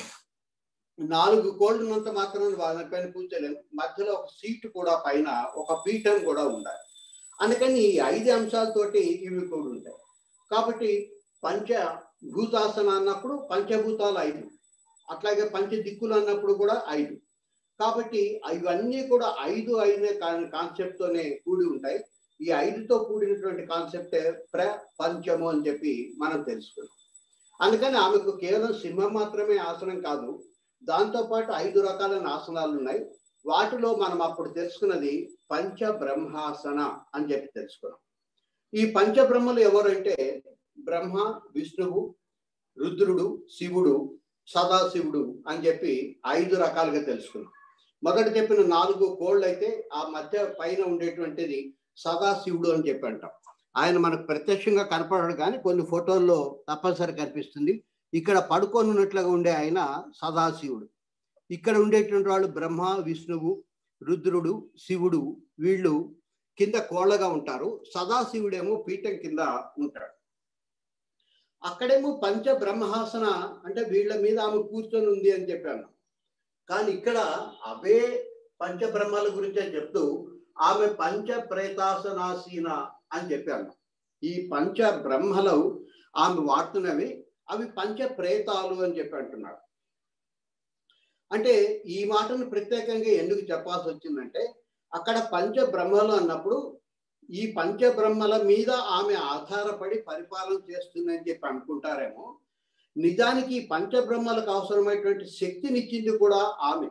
నాలుగు కోళ్ళు ఉన్నంత మాత్రం పైన కూర్చోలేము మధ్యలో ఒక సీటు కూడా పైన ఒక పీఠం కూడా ఉండాలి అందుకని ఈ ఐదు అంశాలతోటి ఇవి కూడా ఉంటాయి కాబట్టి పంచ భూతాసన అన్నప్పుడు పంచభూతాలు ఐదు అట్లాగే పంచ దిక్కులు అన్నప్పుడు కూడా ఐదు కాబట్టి ఇవన్నీ కూడా ఐదు అయిన కాన్సెప్ట్తోనే కూడి ఉంటాయి ఈ ఐదుతో కూడినటువంటి కాన్సెప్టే ప్రపంచము అని చెప్పి మనం తెలుసుకున్నాం అందుకని ఆమెకు కేవలం సింహం మాత్రమే ఆసనం కాదు దాంతోపాటు ఐదు రకాలైన ఆసనాలు ఉన్నాయి వాటిలో మనం అప్పుడు తెలుసుకున్నది పంచ బ్రహ్మాసన అని చెప్పి తెలుసుకున్నాం ఈ పంచబ్రహ్మలు ఎవరంటే బ్రహ్మ విష్ణువు రుద్రుడు శివుడు సదాశివుడు అని చెప్పి ఐదు రకాలుగా తెలుసుకున్నాం మొదట చెప్పిన నాలుగు కోళ్ళు అయితే ఆ మధ్య పైన ఉండేటువంటిది సదాశివుడు అని చెప్పి అంటాం ఆయన మనకు ప్రత్యక్షంగా కనపడడు కానీ కొన్ని ఫోటోల్లో తప్పనిసరి కనిపిస్తుంది ఇక్కడ పడుకొని ఉన్నట్లుగా ఉండే ఆయన సదాశివుడు ఇక్కడ ఉండేటువంటి వాళ్ళు బ్రహ్మ విష్ణువు రుద్రుడు శివుడు వీళ్ళు కింద కోళ్ళగా ఉంటారు సదాశివుడేమో పీఠం కింద ఉంటాడు అక్కడేమో పంచ బ్రహ్మాసన అంటే వీళ్ళ మీద ఆమె కూర్చొని ఉంది అని చెప్పాను కానీ ఇక్కడ అవే పంచబ్రహ్మల గురించే చెప్తూ ఆమె పంచ ప్రేతాసనాసీన అని చెప్పాను ఈ పంచ బ్రహ్మలు ఆమె వాడుతున్నవి అవి పంచ ప్రేతాలు అని చెప్పి అంటున్నాడు అంటే ఈ మాటను ప్రత్యేకంగా ఎందుకు చెప్పాల్సి వచ్చిందంటే అక్కడ పంచ బ్రహ్మలు అన్నప్పుడు ఈ పంచబ్రహ్మల మీద ఆమె ఆధారపడి పరిపాలన చేస్తుందని చెప్పి అనుకుంటారేమో నిజానికి ఈ పంచబ్రహ్మలకు అవసరమైనటువంటి శక్తినిచ్చింది కూడా ఆమె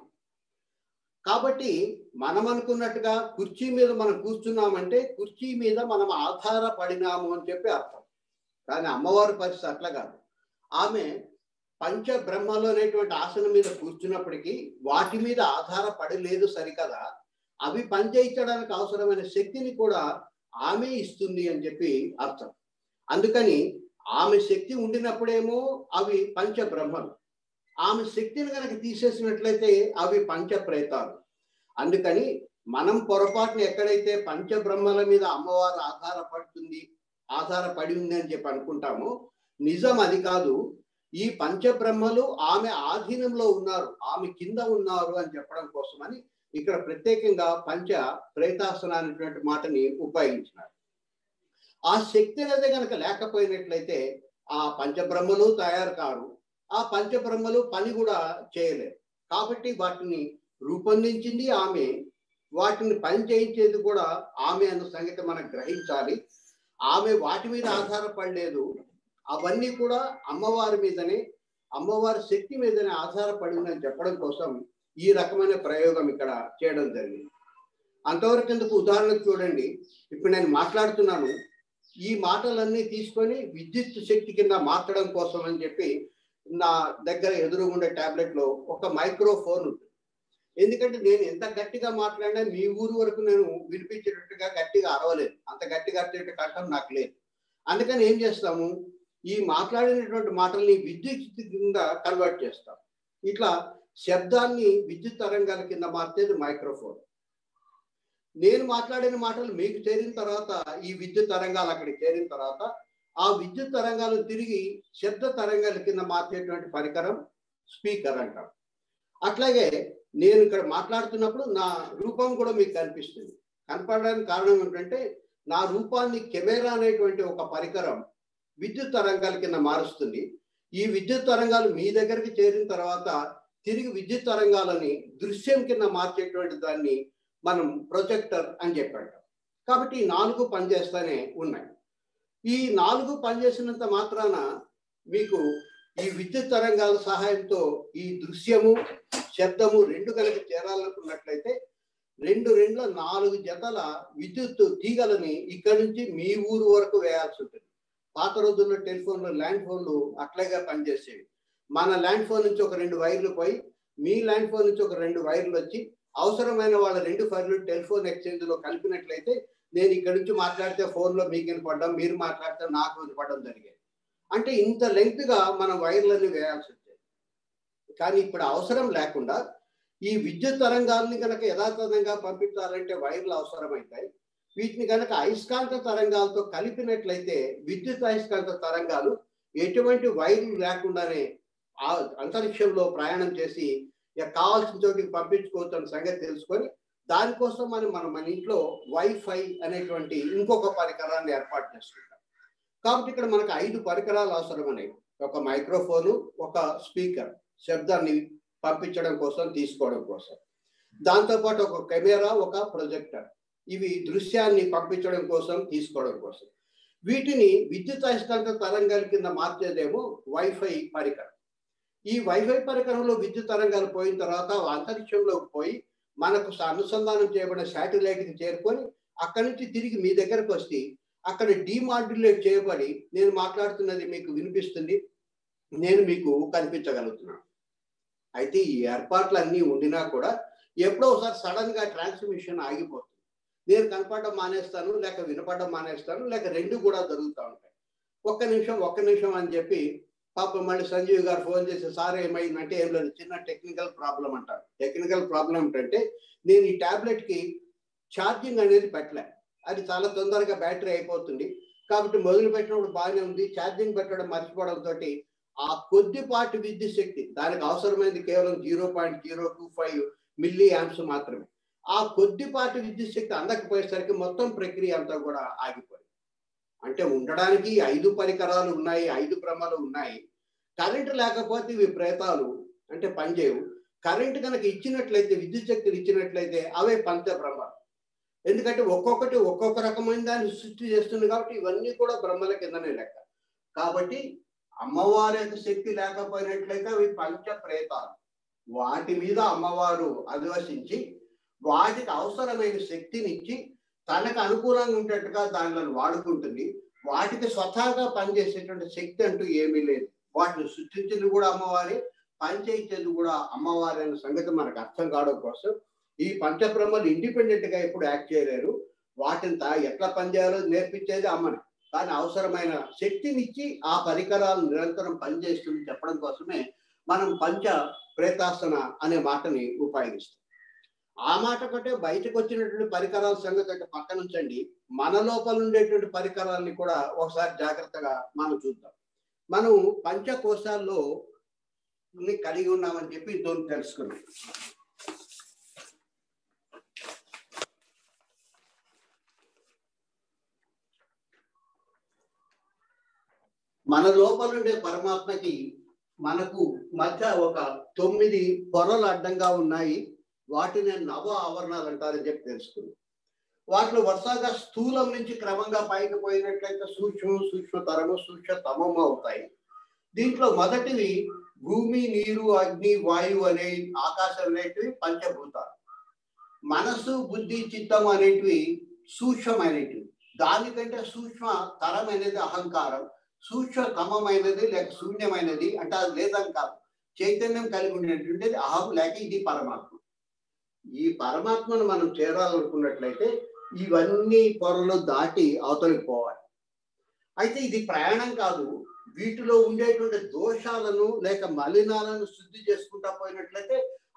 కాబట్టి మనం అనుకున్నట్టుగా కుర్చీ మీద మనం కూర్చున్నామంటే కుర్చీ మీద మనం ఆధారపడినాము అని చెప్పి అర్థం కానీ అమ్మవారి పరిస్థితి అట్లా కాదు ఆమె పంచ బ్రహ్మలు అనేటువంటి ఆసనం మీద కూర్చున్నప్పటికీ వాటి మీద ఆధారపడి లేదు సరికదా అవి పనిచేయించడానికి అవసరమైన శక్తిని కూడా ఆమె ఇస్తుంది అని చెప్పి అర్థం అందుకని ఆమె శక్తి ఉండినప్పుడేమో అవి పంచ బ్రహ్మలు ఆమె శక్తిని కనుక తీసేసినట్లయితే అవి పంచ ప్రేతాలు అందుకని మనం పొరపాటున ఎక్కడైతే పంచ బ్రహ్మల మీద అమ్మవారు ఆధారపడుతుంది ఆధారపడి ఉంది అని చెప్పి అనుకుంటామో నిజం అది కాదు ఈ పంచబ్రహ్మలు ఆమె ఆధీనంలో ఉన్నారు ఆమె కింద ఉన్నారు అని చెప్పడం కోసమని ఇక్కడ ప్రత్యేకంగా పంచ ప్రేతాసన అనేటువంటి మాటని ఉపయోగించినారు ఆ శక్తి అనేది కనుక లేకపోయినట్లయితే ఆ పంచబ్రహ్మలు తయారు కారు ఆ పంచబ్రహ్మలు పని కూడా చేయలేరు కాబట్టి వాటిని రూపొందించింది ఆమె వాటిని పని చేయించేది కూడా ఆమె అన్న సంగతి మనం గ్రహించాలి ఆమె వాటి మీద ఆధారపడలేదు అవన్నీ కూడా అమ్మవారి మీదనే అమ్మవారి శక్తి మీదనే ఆధారపడి ఉందని చెప్పడం కోసం ఈ రకమైన ప్రయోగం ఇక్కడ చేయడం జరిగింది అంతవరకు ఎందుకు ఉదాహరణకు చూడండి ఇప్పుడు నేను మాట్లాడుతున్నాను ఈ మాటలన్నీ తీసుకొని విద్యుత్ శక్తి కింద మార్చడం కోసం అని చెప్పి నా దగ్గర ఎదురుగుండే టాబ్లెట్ లో ఒక మైక్రోఫోన్ ఉంటుంది ఎందుకంటే నేను ఎంత గట్టిగా మాట్లాడినా మీ ఊరు వరకు నేను వినిపించేటట్టుగా గట్టిగా అరవలేదు అంత గట్టిగా అరిచేట కట్టం నాకు లేదు అందుకని ఏం చేస్తాము ఈ మాట్లాడినటువంటి మాటల్ని విద్యుత్ కింద కన్వర్ట్ చేస్తాం ఇట్లా శబ్దాన్ని విద్యుత్ తరంగాల కింద మార్చేది మైక్రోఫోన్ నేను మాట్లాడిన మాటలు మీకు చేరిన తర్వాత ఈ విద్యుత్ తరంగాలు అక్కడికి చేరిన తర్వాత ఆ విద్యుత్ తరంగాలు తిరిగి శబ్ద తరంగాల కింద మార్చేటువంటి పరికరం స్పీకర్ అంటాం అట్లాగే నేను ఇక్కడ మాట్లాడుతున్నప్పుడు నా రూపం కూడా మీకు కనిపిస్తుంది కనపడడానికి కారణం ఏంటంటే నా రూపాన్ని కెమెరా అనేటువంటి ఒక పరికరం విద్యుత్ తరంగాల కింద మారుస్తుంది ఈ విద్యుత్ తరంగాలు మీ దగ్గరికి చేరిన తర్వాత తిరిగి విద్యుత్ తరంగాలని దృశ్యం కింద మార్చేటువంటి దాన్ని మనం ప్రొజెక్టర్ అని చెప్పాడు కాబట్టి ఈ నాలుగు పనిచేస్తూనే ఉన్నాయి ఈ నాలుగు పనిచేసినంత మాత్రాన మీకు ఈ విద్యుత్ తరంగాల సహాయంతో ఈ దృశ్యము శబ్దము రెండు కనుక చేరాలనుకున్నట్లయితే రెండు రెండుల నాలుగు జతల విద్యుత్ తీగలని ఇక్కడి నుంచి మీ ఊరు వరకు వేయాల్సి ఉంటుంది పాత రోజుల్లో టెలిఫోన్లు ల్యాండ్ ఫోన్లు అట్లాగే పనిచేసేవి మన ల్యాండ్ ఫోన్ నుంచి ఒక రెండు వైర్లు పోయి మీ ల్యాండ్ ఫోన్ నుంచి ఒక రెండు వైర్లు వచ్చి అవసరమైన వాళ్ళ రెండు ఫైర్లు టెలిఫోన్ ఎక్స్చేంజ్ లో కలిపినట్లయితే నేను ఇక్కడ నుంచి మాట్లాడితే ఫోన్ లో మీకు వినపడడం మీరు మాట్లాడితే నాకు వినపడడం జరిగేది అంటే ఇంత లెంగ్త్ గా మనం వైర్లన్నీ వేయాల్సి వచ్చేది కానీ ఇప్పుడు అవసరం లేకుండా ఈ విద్యుత్ తరంగాల్ని కనుక యథాతథంగా పంపించాలంటే వైర్లు అవసరమవుతాయి వీటిని కనుక అయస్కాంత తరంగాలతో కలిపినట్లయితే విద్యుత్ అయస్కాంత తరంగాలు ఎటువంటి వైర్లు లేకుండానే ఆ అంతరిక్షంలో ప్రయాణం చేసి ఇక కావాల్సిన చోటికి పంపించుకోవచ్చు అన్న సంగతి తెలుసుకొని దానికోసం మనం మనం మన ఇంట్లో వైఫై అనేటువంటి ఇంకొక పరికరాన్ని ఏర్పాటు చేసుకుంటాం కాబట్టి ఇక్కడ మనకు ఐదు పరికరాలు అవసరమనేవి ఒక మైక్రోఫోను ఒక స్పీకర్ శబ్దాన్ని పంపించడం కోసం తీసుకోవడం కోసం దాంతోపాటు ఒక కెమెరా ఒక ప్రొజెక్టర్ ఇవి దృశ్యాన్ని పంపించడం కోసం తీసుకోవడం కోసం వీటిని విద్యుత్ అయస్కాంత తరంగాల కింద మార్చేదేమో వైఫై పరికరం ఈ వైఫై పరికరంలో విద్యుత్ తరంగాలు పోయిన తర్వాత అంతరిక్షంలోకి పోయి మనకు అనుసంధానం చేయబడిన శాటిలైట్కి చేరుకొని అక్కడి నుంచి తిరిగి మీ దగ్గరకు వస్తే అక్కడ డిమాడ్యులేట్ చేయబడి నేను మాట్లాడుతున్నది మీకు వినిపిస్తుంది నేను మీకు కనిపించగలుగుతున్నాను అయితే ఈ ఏర్పాట్లు అన్నీ ఉండినా కూడా ఎప్పుడో ఒకసారి సడన్ గా ట్రాన్స్మిషన్ ఆగిపోతుంది నేను కనపడడం మానేస్తాను లేక వినపడడం మానేస్తాను లేక రెండు కూడా జరుగుతూ ఉంటాయి ఒక్క నిమిషం ఒక్క నిమిషం అని చెప్పి పాపం మళ్ళీ సంజీవ్ గారు ఫోన్ చేసి సార్ ఏమైందంటే ఏం లేదు చిన్న టెక్నికల్ ప్రాబ్లం అంటారు టెక్నికల్ ప్రాబ్లం ఏంటంటే నేను ఈ టాబ్లెట్ కి ఛార్జింగ్ అనేది పెట్టలే అది చాలా తొందరగా బ్యాటరీ అయిపోతుంది కాబట్టి మొదలు పెట్టినప్పుడు బాగానే ఉంది ఛార్జింగ్ పెట్టడం మర్చిపోవడంతో ఆ కొద్దిపాటి విద్యుత్ శక్తి దానికి అవసరమైనది కేవలం zero point zero two five milli amps మాత్రమే ఆ కొద్దిపాటి విద్యుత్ శక్తి అందకపోయేసరికి మొత్తం ప్రక్రియ అంతా కూడా ఆగిపోయింది అంటే ఉండడానికి ఐదు పరికరాలు ఉన్నాయి ఐదు భ్రమలు ఉన్నాయి కరెంటు లేకపోతే ఇవి ప్రేతాలు అంటే పనిచేయవు కరెంటు కనుక ఇచ్చినట్లయితే విద్యుత్ శక్తిని ఇచ్చినట్లయితే అవే పంచభ్రమలు ఎందుకంటే ఒక్కొక్కటి ఒక్కొక్క రకమైన దాన్ని సృష్టి చేస్తుంది కాబట్టి ఇవన్నీ కూడా బ్రహ్మల కిందనే లెక్క కాబట్టి అమ్మవారి యొక్క శక్తి లేకపోయినట్లయితే అవి పంచ ప్రేతాలు వాటి మీద అమ్మవారు అధివసించి వాటికి అవసరమైన శక్తిని ఇచ్చి తనకు అనుకూలంగా ఉండేట్టుగా దానిలను వాడుకుంటుంది వాటికి స్వతహాగా పనిచేసేటువంటి శక్తి అంటూ ఏమీ లేదు వాటిని సృష్టించింది కూడా అమ్మవారి పనిచేయించేది కూడా అమ్మవారి అనే సంగతి మనకు అర్థం కావడం కోసం ఈ పంచబ్రహ్మలు ఇండిపెండెంట్ గా ఎప్పుడు యాక్ట్ చేయలేరు వాటిని తా- ఎట్లా పనిచేయాలో నేర్పించేది అమ్మని కానీ అవసరమైన శక్తినిచ్చి ఆ పరికరాలు నిరంతరం పనిచేస్తుంది చెప్పడం కోసమే మనం పంచ ప్రేతాసన అనే మాటని ఉపయోగిస్తాం ఆ మాట కంటే బయటకు వచ్చినటువంటి పరికరాల సంగతి అంటే పక్కన ఉంచండి మన లోపల ఉండేటువంటి పరికరాలని కూడా ఒకసారి జాగ్రత్తగా మనం చూద్దాం మనం పంచకోశాల్లో ని కలిగి ఉన్నామని చెప్పి ఇంతో తెలుసుకున్నాం మన లోపల ఉండే పరమాత్మకి మనకు మధ్య ఒక తొమ్మిది పొరలు అడ్డంగా ఉన్నాయి వాటిని నవ ఆవరణాలు అంటారని చెప్పి తెలుసుకున్నాం వాటిలో వరుసగా స్థూలం నుంచి క్రమంగా పైకి పోయినట్లయితే సూక్ష్మం సూక్ష్మతరము సూక్ష్మతమము అవుతాయి దీంట్లో మొదటివి భూమి నీరు అగ్ని వాయువు అనే ఆకాశం అనేటివి పంచభూతాలు మనసు బుద్ధి చిత్తం అనేటివి సూక్ష్మమైనటివి దానికంటే సూక్ష్మ తరం అనేది అహంకారం సూక్ష్మతమైనది లేక శూన్యమైనది అంటే అది లేదని కాదు చైతన్యం కలిగి ఉండేటువంటిది అహం లేక ఇది పరమాత్మ ఈ పరమాత్మను మనం చేరాలనుకున్నట్లయితే ఇవన్నీ పొరలు దాటి అవతలికి పోవాలి అయితే ఇది ప్రయాణం కాదు వీటిలో ఉండేటువంటి దోషాలను లేక మలినాలను శుద్ధి చేసుకుంటా పోయినట్లయితే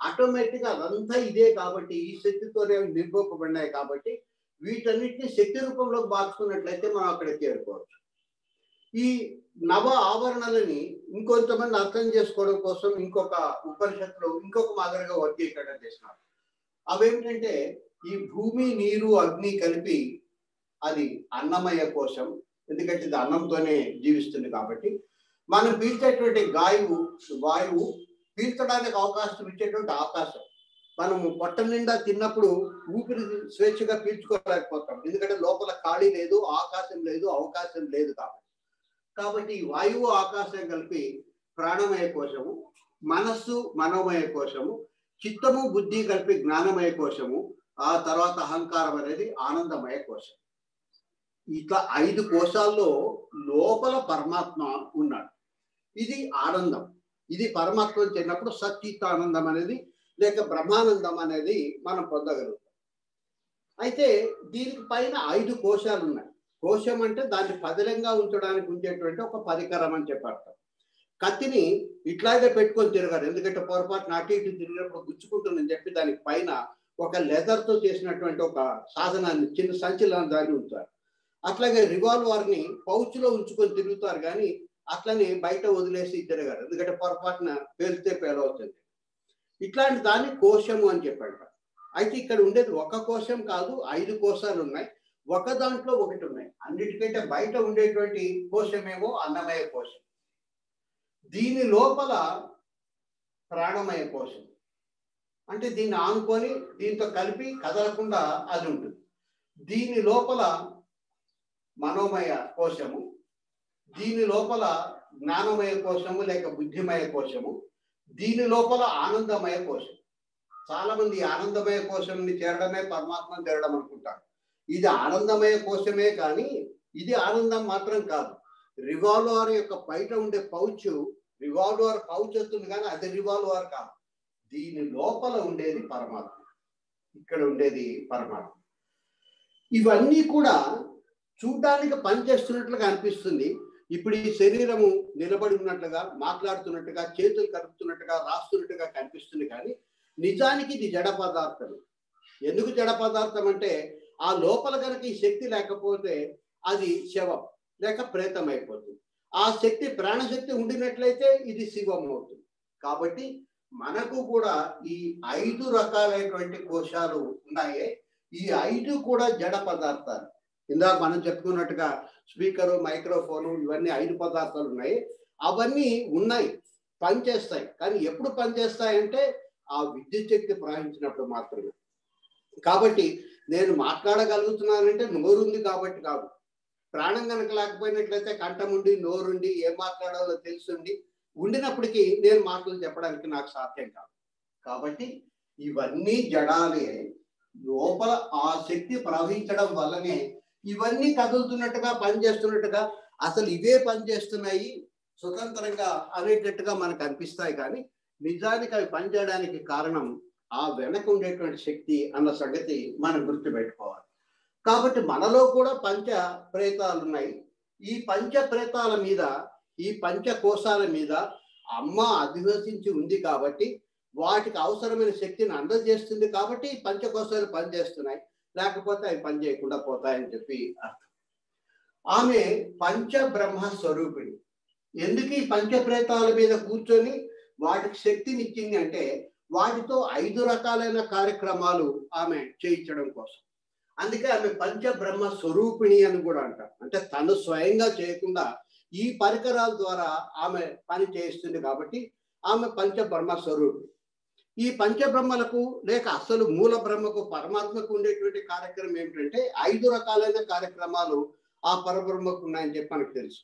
ఆటోమేటిక్ గా అదంతా ఇదే కాబట్టి ఈ శక్తితోనే నిర్గోపబడినాయి కాబట్టి వీటన్నిటిని శక్తి రూపంలోకి మార్చుకున్నట్లయితే మనం అక్కడికి చేరుకోవచ్చు ఈ నవ ఆవరణలని ఇంకొంతమంది అర్థం చేసుకోవడం కోసం ఇంకొక ఉపనిషత్తులో ఇంకొక మాదిరిగా వర్గీకరణ చేసినారు అవేమిటంటే ఈ భూమి నీరు అగ్ని కలిపి అది అన్నమయ కోశం ఎందుకంటే ఇది అన్నంతోనే జీవిస్తుంది కాబట్టి మనం పీల్చేటువంటి గాయువు వాయువు పీల్చడానికి అవకాశం ఇచ్చేటువంటి అవకాశం మనము పొట్ట నిండా తిన్నప్పుడు ఊపిరి స్వేచ్ఛగా పీల్చుకోలేకపోతాం ఎందుకంటే లోపల ఖాళీ లేదు ఆకాశం లేదు అవకాశం లేదు కాబట్టి కాబట్టి ఈ వాయువు ఆకాశం కలిపి ప్రాణమయ కోశము మనస్సు మనోమయ కోశము చిత్తము బుద్ధి కలిపి జ్ఞానమయ కోశము ఆ తర్వాత అహంకారం అనేది ఆనందమయ కోశం ఇట్లా ఐదు కోశాల్లో లోపల పరమాత్మ ఉన్నాడు ఇది ఆనందం ఇది పరమాత్మ చెందినప్పుడు సచ్చిత్ ఆనందం అనేది లేక బ్రహ్మానందం అనేది మనం పొందగలుగుతాం అయితే దీనికి పైన ఐదు కోశాలు ఉన్నాయి కోశం అంటే దాన్ని పదిలంగా ఉంచడానికి ఉంచేటువంటి ఒక పరికరం అని చెప్పారు కత్తిని ఇట్లాగే పెట్టుకొని తిరగారు ఎందుకంటే పొరపాటున అటు ఇటు తిరిగినప్పుడు గుచ్చుకుంటుందని చెప్పి దానికి పైన ఒక లెదర్ తో చేసినటువంటి ఒక సాధనాన్ని చిన్న సంచిలో దాన్ని ఉంచారు అట్లాగే రివాల్వర్ ని పౌచ్ లో ఉంచుకొని తిరుగుతారు కానీ అట్లనే బయట వదిలేసి తిరగారు ఎందుకంటే పొరపాటున పేలితే పేలవుతుంది ఇట్లాంటి దాన్ని కోశము అని చెప్పాడు అయితే ఇక్కడ ఉండేది ఒక కోశం కాదు ఐదు కోశాలు ఉన్నాయి ఒక దాంట్లో ఒకటి ఉన్నాయి అన్నిటికంటే బయట ఉండేటువంటి కోశమేమో అన్నమయ కోశం దీని లోపల ప్రాణమయ కోశం అంటే దీన్ని ఆనుకొని దీంతో కలిపి కదలకుండా అది ఉంటుంది దీని లోపల మనోమయ కోశము దీని లోపల జ్ఞానమయ కోశము లేక బుద్ధిమయ కోశము దీని లోపల ఆనందమయ కోశం చాలా మంది ఆనందమయ కోశంని చేరడమే పరమాత్మను చేరడం అనుకుంటారు ఇది ఆనందమయ కోశమే కానీ ఇది ఆనందం మాత్రం కాదు రివాల్వర్ యొక్క బయట ఉండే పౌచ్ రివాల్వర్ పౌచ్ వస్తుంది కానీ అది రివాల్వర్ కాదు దీని లోపల ఉండేది పరమాత్మ ఇక్కడ ఉండేది పరమాత్మ ఇవన్నీ కూడా చూడ్డానికి పనిచేస్తున్నట్లుగా అనిపిస్తుంది ఇప్పుడు ఈ శరీరము నిలబడి ఉన్నట్లుగా మాట్లాడుతున్నట్టుగా చేతులు కలుపుతున్నట్టుగా రాస్తున్నట్టుగా కనిపిస్తుంది కానీ నిజానికి ఇది జడ పదార్థం ఎందుకు జడ పదార్థం అంటే ఆ లోపల కనుక ఈ శక్తి లేకపోతే అది శవం లేక ప్రేతం అయిపోతుంది ఆ శక్తి ప్రాణశక్తి ఉండినట్లయితే ఇది శివం అవుతుంది కాబట్టి మనకు కూడా ఈ ఐదు రకాలైనటువంటి కోశాలు ఉన్నాయే ఈ ఐదు కూడా జడ పదార్థాలు ఇందాక మనం చెప్పుకున్నట్టుగా స్పీకరు మైక్రోఫోను ఇవన్నీ ఐదు పదార్థాలు ఉన్నాయి అవన్నీ ఉన్నాయి పనిచేస్తాయి కానీ ఎప్పుడు పనిచేస్తాయంటే ఆ విద్యుత్ శక్తి ప్రవహించినప్పుడు మాత్రమే కాబట్టి నేను మాట్లాడగలుగుతున్నానంటే నోరుంది కాబట్టి కాదు ప్రాణం కనుక లేకపోయినట్లయితే కంఠం ఉండి నోరుండి ఏం మాట్లాడాలో తెలుసుండి ఉండినప్పటికీ నేను మాటలు చెప్పడానికి నాకు సాధ్యం కాదు కాబట్టి ఇవన్నీ జడాలే లోపల ఆ శక్తి ప్రవహించడం వల్లనే ఇవన్నీ కదులుతున్నట్టుగా పనిచేస్తున్నట్టుగా అసలు ఇవే పనిచేస్తున్నాయి స్వతంత్రంగా అనేటట్టుగా మనకు అనిపిస్తాయి కానీ నిజానికి అవి పనిచేయడానికి కారణం ఆ వెనక ఉండేటువంటి శక్తి అన్న సంగతి మనం గుర్తుపెట్టుకోవాలి కాబట్టి మనలో కూడా పంచ ప్రేతాలు ఉన్నాయి ఈ పంచ ప్రేతాల మీద ఈ పంచ కోశాల మీద అమ్మ అధివసించి ఉంది కాబట్టి వాటికి అవసరమైన శక్తిని అందజేస్తుంది కాబట్టి ఈ పంచకోశాలు పనిచేస్తున్నాయి లేకపోతే అవి పని చేయకుండా పోతాయని చెప్పి అర్థం ఆమె పంచ బ్రహ్మ స్వరూపిణి ఎందుకు ఈ పంచ ప్రేతాల మీద కూర్చొని వాటికి శక్తినిచ్చింది అంటే వాటితో ఐదు రకాలైన కార్యక్రమాలు ఆమె చేయించడం కోసం అందుకే ఆమె పంచ బ్రహ్మ స్వరూపిణి అని కూడా అంటారు అంటే తను స్వయంగా చేయకుండా ఈ పరికరాల ద్వారా ఆమె పని చేయిస్తుంది కాబట్టి ఆమె పంచ బ్రహ్మ స్వరూపిణి ఈ పంచబ్రహ్మలకు లేక అసలు మూల బ్రహ్మకు పరమాత్మకు ఉండేటువంటి కార్యక్రమం ఏమిటంటే ఐదు రకాలైన కార్యక్రమాలు ఆ పరబ్రహ్మకు ఉన్నాయని చెప్పి మనకు తెలుసు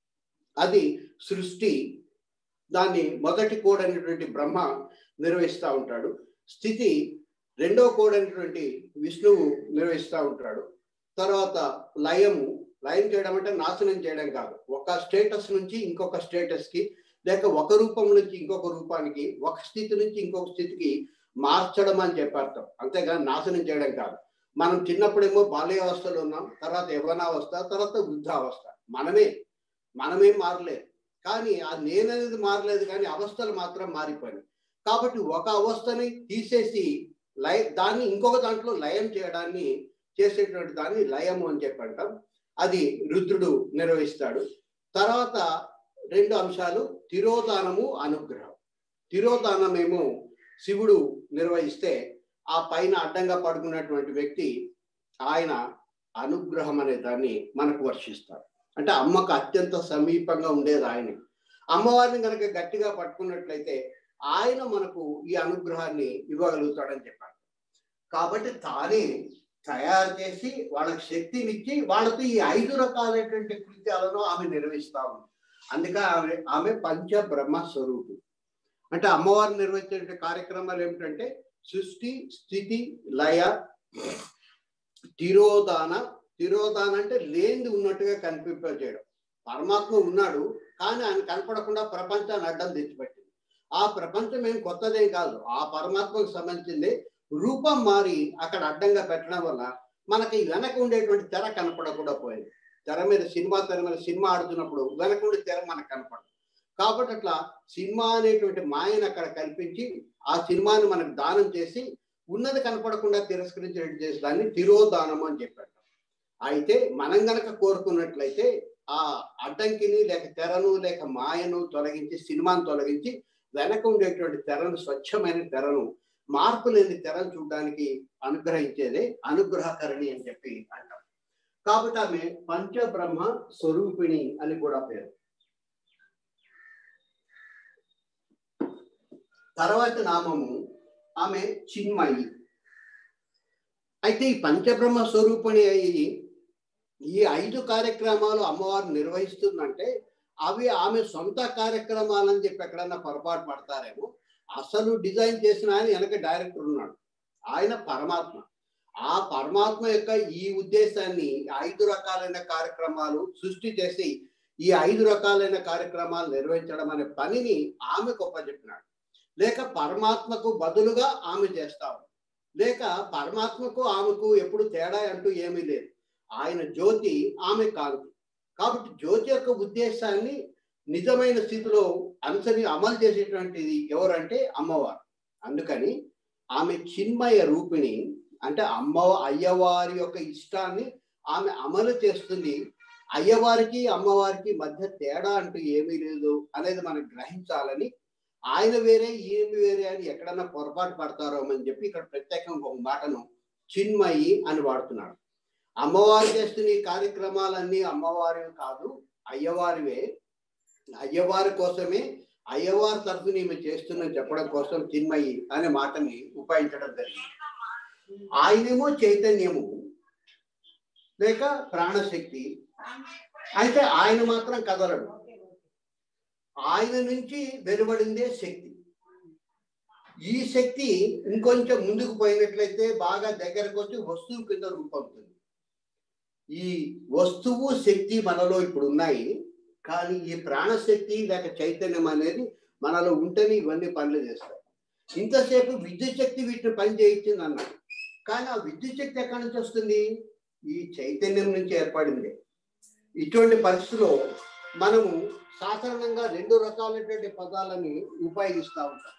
అది సృష్టి దాన్ని మొదటి కోడ్ అనేటువంటి బ్రహ్మ నిర్వహిస్తూ ఉంటాడు స్థితి రెండో కోడ్ అనేటువంటి విష్ణువు నిర్వహిస్తూ ఉంటాడు తర్వాత లయము లయం చేయడం అంటే నాశనం చేయడం కాదు ఒక స్టేటస్ నుంచి ఇంకొక స్టేటస్ కి లేక ఒక రూపం నుంచి ఇంకొక రూపానికి ఒక స్థితి నుంచి ఇంకొక స్థితికి మార్చడం అని చెప్పార్థం అంతేగాని నాశనం చేయడం కాదు మనం చిన్నప్పుడేమో బాల్యావస్థలో ఉన్నాం తర్వాత యవనావస్థ తర్వాత వృద్ధావస్థ మనమే మనమే మారలేదు కానీ ఆ నేననేది మారలేదు కానీ అవస్థలు మాత్రం మారిపోయినాయి కాబట్టి ఒక అవస్థని తీసేసి లయ దాన్ని ఇంకొక దాంట్లో లయం చేయడాన్ని చేసేటువంటి దాన్ని లయము అని చెప్పి అంటాం అది రుద్రుడు నిర్వహిస్తాడు తర్వాత రెండు అంశాలు తిరోధానము అనుగ్రహం తిరోధానమేమో శివుడు నిర్వహిస్తే ఆ పైన అడ్డంగా పడుకున్నటువంటి వ్యక్తి ఆయన అనుగ్రహం అనే దాన్ని మనకు వర్షిస్తాడు అంటే అమ్మకు అత్యంత సమీపంగా ఉండేది ఆయన అమ్మవారిని కనుక గట్టిగా పట్టుకున్నట్లయితే ఆయన మనకు ఈ అనుగ్రహాన్ని ఇవ్వగలుగుతాడని చెప్పాడు కాబట్టి తానే తయారు చేసి వాళ్ళకి శక్తినిచ్చి వాళ్ళతో ఈ ఐదు రకాలైనటువంటి కృత్యాలను ఆమె నిర్వహిస్తా ఉంది అందుకే ఆమె ఆమె పంచ బ్రహ్మ స్వరూపి అంటే అమ్మవారు నిర్వహించే కార్యక్రమాలు ఏమిటంటే సృష్టి స్థితి లయ తిరోధాన తిరోధాన అంటే లేనిది ఉన్నట్టుగా కనిపింపజేయడం పరమాత్మ ఉన్నాడు కానీ ఆయన కనపడకుండా ప్రపంచాన్ని అడ్డం తెచ్చిపెట్టింది ఆ ప్రపంచం ఏం కొత్తదేం కాదు ఆ పరమాత్మకు సంబంధించింది రూపం మారి అక్కడ అడ్డంగా పెట్టడం వల్ల మనకి వెనక ఉండేటువంటి తెర కనపడకుండా పోయింది తెర మీద సినిమా తెర మీద సినిమా ఆడుతున్నప్పుడు వెనక ఉండే తెర మనకు కనపడదు కాబట్టి అట్లా సినిమా అనేటువంటి మాయను అక్కడ కల్పించి ఆ సినిమాని మనకు దానం చేసి ఉన్నది కనపడకుండా తిరస్కరించినట్టు చేసి దాన్ని తిరోదానం అని చెప్పాడు అయితే మనం గనక కోరుకున్నట్లయితే ఆ అడ్డంకిని లేక తెరను లేక మాయను తొలగించి సినిమాను తొలగించి వెనక ఉండేటువంటి తెరను స్వచ్ఛమైన తెరను మార్పు లేని తెరను చూడడానికి అనుగ్రహించేదే అనుగ్రహకరణి అని చెప్పి అంటాం కాబట్టి ఆమె పంచబ్రహ్మ స్వరూపిణి అని కూడా పేరు తర్వాత నామము ఆమె చిన్మయి అయితే ఈ పంచబ్రహ్మ స్వరూపిణి అయ్యి ఈ ఐదు కార్యక్రమాలు అమ్మవారు నిర్వహిస్తుందంటే అవి ఆమె సొంత కార్యక్రమాలని చెప్పి ఎక్కడన్నా పొరపాటు పడతారేమో అసలు డిజైన్ చేసిన ఆయన వెనక డైరెక్టర్ ఉన్నాడు ఆయన పరమాత్మ ఆ పరమాత్మ యొక్క ఈ ఉద్దేశాన్ని ఐదు రకాలైన కార్యక్రమాలు సృష్టి చేసి ఈ ఐదు రకాలైన కార్యక్రమాలు నిర్వహించడం అనే పనిని ఆమె గొప్ప చెప్పినాడు లేక పరమాత్మకు బదులుగా ఆమె చేస్తావు లేక పరమాత్మకు ఆమెకు ఎప్పుడు తేడా అంటూ ఏమీ లేదు ఆయన జ్యోతి ఆమె కాంతి కాబట్టి జ్యోతి యొక్క ఉద్దేశాన్ని నిజమైన స్థితిలో అనుసరి అమలు చేసేటువంటిది ఎవరంటే అమ్మవారు అందుకని ఆమె చిన్మయ రూపిణి అంటే అమ్మ అయ్యవారి యొక్క ఇష్టాన్ని ఆమె అమలు చేస్తుంది అయ్యవారికి అమ్మవారికి మధ్య తేడా అంటూ ఏమీ లేదు అనేది మనం గ్రహించాలని ఆయన వేరే ఈమె వేరే అని ఎక్కడన్నా పొరపాటు పడతారో అని చెప్పి ఇక్కడ ప్రత్యేకంగా ఒక మాటను చిన్మయి అని వాడుతున్నాడు అమ్మవారు చేస్తున్న ఈ కార్యక్రమాలన్నీ అమ్మవారివి కాదు అయ్యవారివే అయ్యవారి కోసమే అయ్యవారి తరఫున ఈమె చేస్తుందని చెప్పడం కోసం చిన్మయి అనే మాటని ఉపయోగించడం జరిగింది ఆయనేమో చైతన్యము లేక ప్రాణశక్తి అయితే ఆయన మాత్రం కదలడు ఆయన నుంచి వెలువడిందే శక్తి ఈ శక్తి ఇంకొంచెం ముందుకు పోయినట్లయితే బాగా దగ్గరకు వచ్చి వస్తువు కింద రూపొందుతుంది ఈ వస్తువు శక్తి మనలో ఇప్పుడు ఉన్నాయి కానీ ఈ ప్రాణశక్తి లేక చైతన్యం అనేది మనలో ఉంటేనే ఇవన్నీ పనులు చేస్తాయి ఇంతసేపు విద్యుత్ శక్తి వీటిని పని చేయించింది అన్నాడు కానీ ఆ విద్యుత్ శక్తి ఎక్కడి నుంచి వస్తుంది ఈ చైతన్యం నుంచి ఏర్పడింది ఇటువంటి పరిస్థితిలో మనము సాధారణంగా రెండు రకాలైనటువంటి పదాలని ఉపయోగిస్తూ ఉంటాం